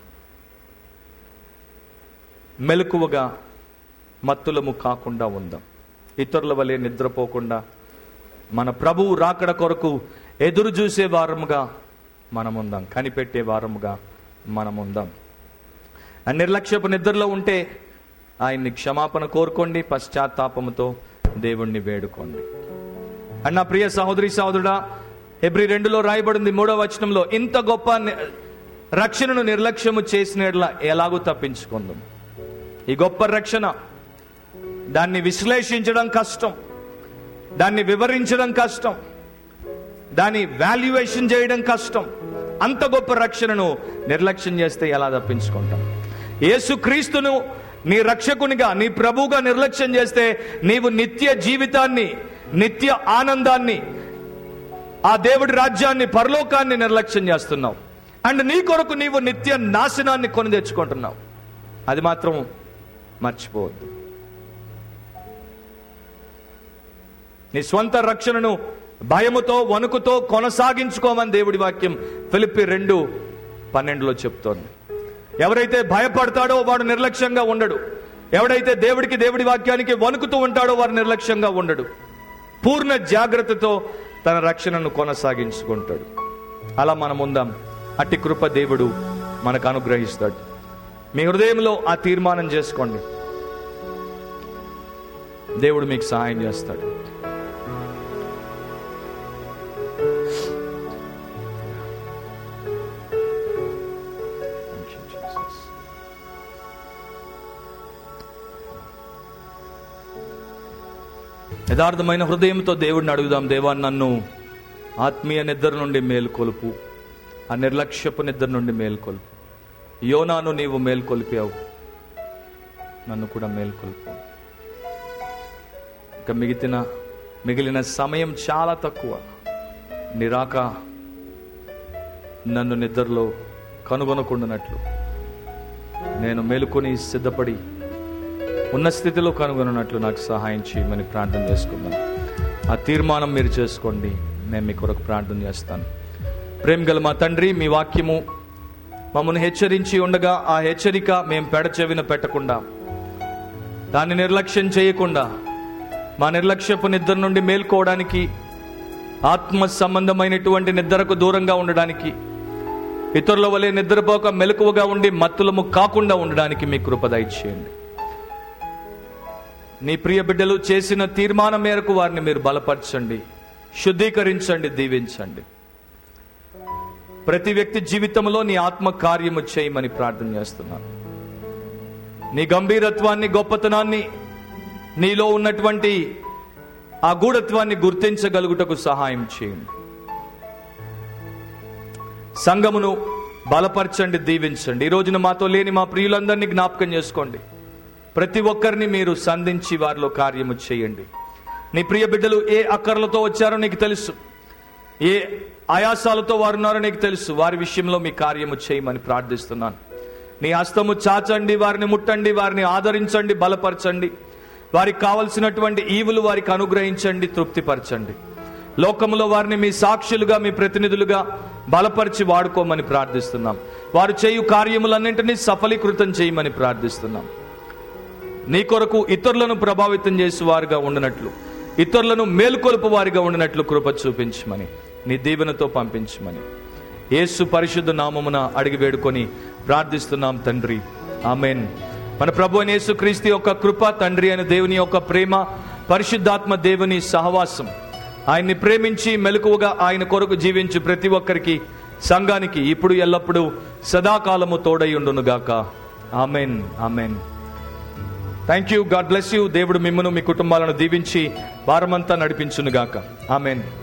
మెలకువగా మత్తులము కాకుండా ఉందాం ఇతరుల వలె నిద్రపోకుండా మన ప్రభువు రాకడ కొరకు ఎదురు చూసే వారముగా మనం ఉందాం కనిపెట్టే వారముగా మనం ఉందాం ఆ నిర్లక్ష్యపు నిద్రలో ఉంటే ఆయన్ని క్షమాపణ కోరుకోండి పశ్చాత్తాపముతో దేవుణ్ణి వేడుకోండి అండ్ నా ప్రియ సహోదరి సహోదరుడా ఎబ్రి రెండులో రాయబడింది మూడో వచనంలో ఇంత గొప్ప ని- రక్షణను నిర్లక్ష్యము చేసిన యెడల ఎలాగూ తప్పించుకుందాం ఈ గొప్ప రక్షణ దాన్ని విశ్లేషించడం కష్టం దాన్ని వివరించడం కష్టం దాన్ని వాల్యుయేషన్ చేయడం కష్టం అంత గొప్ప రక్షణను నిర్లక్ష్యం చేస్తే ఎలా తప్పించుకుంటాం యేసుక్రీస్తును నీ రక్షకునిగా నీ ప్రభువుగా నిర్లక్ష్యం చేస్తే నీవు నిత్య జీవితాన్ని నిత్య ఆనందాన్ని ఆ దేవుడి రాజ్యాన్ని పరలోకాన్ని నిర్లక్ష్యం చేస్తున్నావు అండ్ నీ కొరకు నీవు నిత్య నాశనాన్ని కొని తెచ్చుకుంటున్నావు అది మాత్రం మర్చిపోవద్దు నీ స్వంత రక్షణను భయముతో వణుకుతో కొనసాగించుకోమని దేవుడి వాక్యం ఫిలిప్పి రెండు పన్నెండులో చెప్తోంది ఎవరైతే భయపడతాడో వాడు నిర్లక్ష్యంగా ఉండడు ఎవడైతే దేవుడికి దేవుడి వాక్యానికి వణుకుతూ ఉంటాడో వాడు నిర్లక్ష్యంగా ఉండడు పూర్ణ జాగ్రత్తతో తన రక్షణను కొనసాగించుకుంటాడు అలా మనం ఉందాం అట్టి కృప దేవుడు మనకు అనుగ్రహిస్తాడు మీ హృదయంలో ఆ తీర్మానం చేసుకోండి దేవుడు మీకు సహాయం చేస్తాడు Thank you, Jesus. యథార్థమైన హృదయంతో దేవుడిని అడుగుదాం దేవా నన్ను ఆత్మీయ నిద్ర నుండి మేల్కొలుపు ఆ నిర్లక్ష్యపు నిద్ర నుండి మేల్కొలుపు యోనాను నీవు మేల్కొల్పావు నన్ను కూడా మేల్కొల్పు ఇక మిగిలిన మిగిలిన సమయం చాలా తక్కువ నిరాక నన్ను నిద్రలో కనుగొనకుండానట్లు నేను మేలుకొని సిద్ధపడి ఉన్న స్థితిలో కనుగొన్నట్లు నాకు సహాయం చేయమని ప్రార్థన చేసుకుందాం ఆ తీర్మానం మీరు చేసుకోండి నేను మీ కొరకు ప్రార్థన చేస్తాను ప్రేమ గల మా తండ్రి మీ వాక్యము మమ్మల్ని హెచ్చరించి ఉండగా ఆ హెచ్చరిక మేము పెడచెవిన పెట్టకుండా దాన్ని నిర్లక్ష్యం చేయకుండా మా నిర్లక్ష్యపు నిద్ర నుండి మేల్కోవడానికి ఆత్మ సంబంధమైనటువంటి నిద్రకు దూరంగా ఉండడానికి ఇతరుల వలె నిద్రపోక మెలకువగా ఉండి మత్తులము కాకుండా ఉండడానికి మీ కృప దయచేయండి నీ ప్రియ బిడ్డలు చేసిన తీర్మానం మేరకు వారిని మీరు బలపరచండి శుద్ధీకరించండి దీవించండి ప్రతి వ్యక్తి జీవితంలో నీ ఆత్మ కార్యము చేయమని ప్రార్థన చేస్తున్నాను నీ గంభీరత్వాన్ని గొప్పతనాన్ని నీలో ఉన్నటువంటి ఆ గూఢత్వాన్ని గుర్తించగలుగుటకు సహాయం చేయండి సంఘమును బలపరచండి దీవించండి ఈ రోజున మాతో లేని మా ప్రియులందరినీ జ్ఞాపకం చేసుకోండి ప్రతి ఒక్కరిని మీరు సంధించి వారిలో కార్యము చేయండి నీ ప్రియ బిడ్డలు ఏ అక్కర్లతో వచ్చారో నీకు తెలుసు ఏ ఆయాసాలతో వారు ఉన్నారో నీకు తెలుసు వారి విషయంలో మీ కార్యము చేయమని ప్రార్థిస్తున్నాను నీ హస్తము చాచండి వారిని ముట్టండి వారిని ఆదరించండి బలపరచండి వారికి కావలసినటువంటి ఈవులు వారికి అనుగ్రహించండి తృప్తిపరచండి లోకములో వారిని మీ సాక్షులుగా మీ ప్రతినిధులుగా బలపరిచి వాడుకోమని ప్రార్థిస్తున్నాం వారు చేయు కార్యములన్నింటినీ సఫలీకృతం చేయమని ప్రార్థిస్తున్నాం నీ కొరకు ఇతరులను ప్రభావితం చేసి వారుగా ఉండనట్లు ఇతరులను మేలుకొలుపు వారిగా ఉండనట్లు కృప చూపించమని నీ దీవెనతో పంపించమని యేసు పరిశుద్ధ నామమున అడిగి వేడుకొని ప్రార్థిస్తున్నాం తండ్రి ఆమెన్ మన ప్రభు అయిన యేసు క్రీస్తు యొక్క కృప తండ్రి అయిన దేవుని యొక్క ప్రేమ పరిశుద్ధాత్మ దేవుని సహవాసం ఆయన్ని ప్రేమించి మెలకువగా ఆయన కొరకు జీవించి ప్రతి ఒక్కరికి సంఘానికి ఇప్పుడు ఎల్లప్పుడూ సదాకాలము తోడై ఉండునుగాక amen amen thank you God bless you దేవుడు మిమ్మను మీ కుటుంబాలను దీవించి వారమంతా నడిపించునుగాక ఆమెన్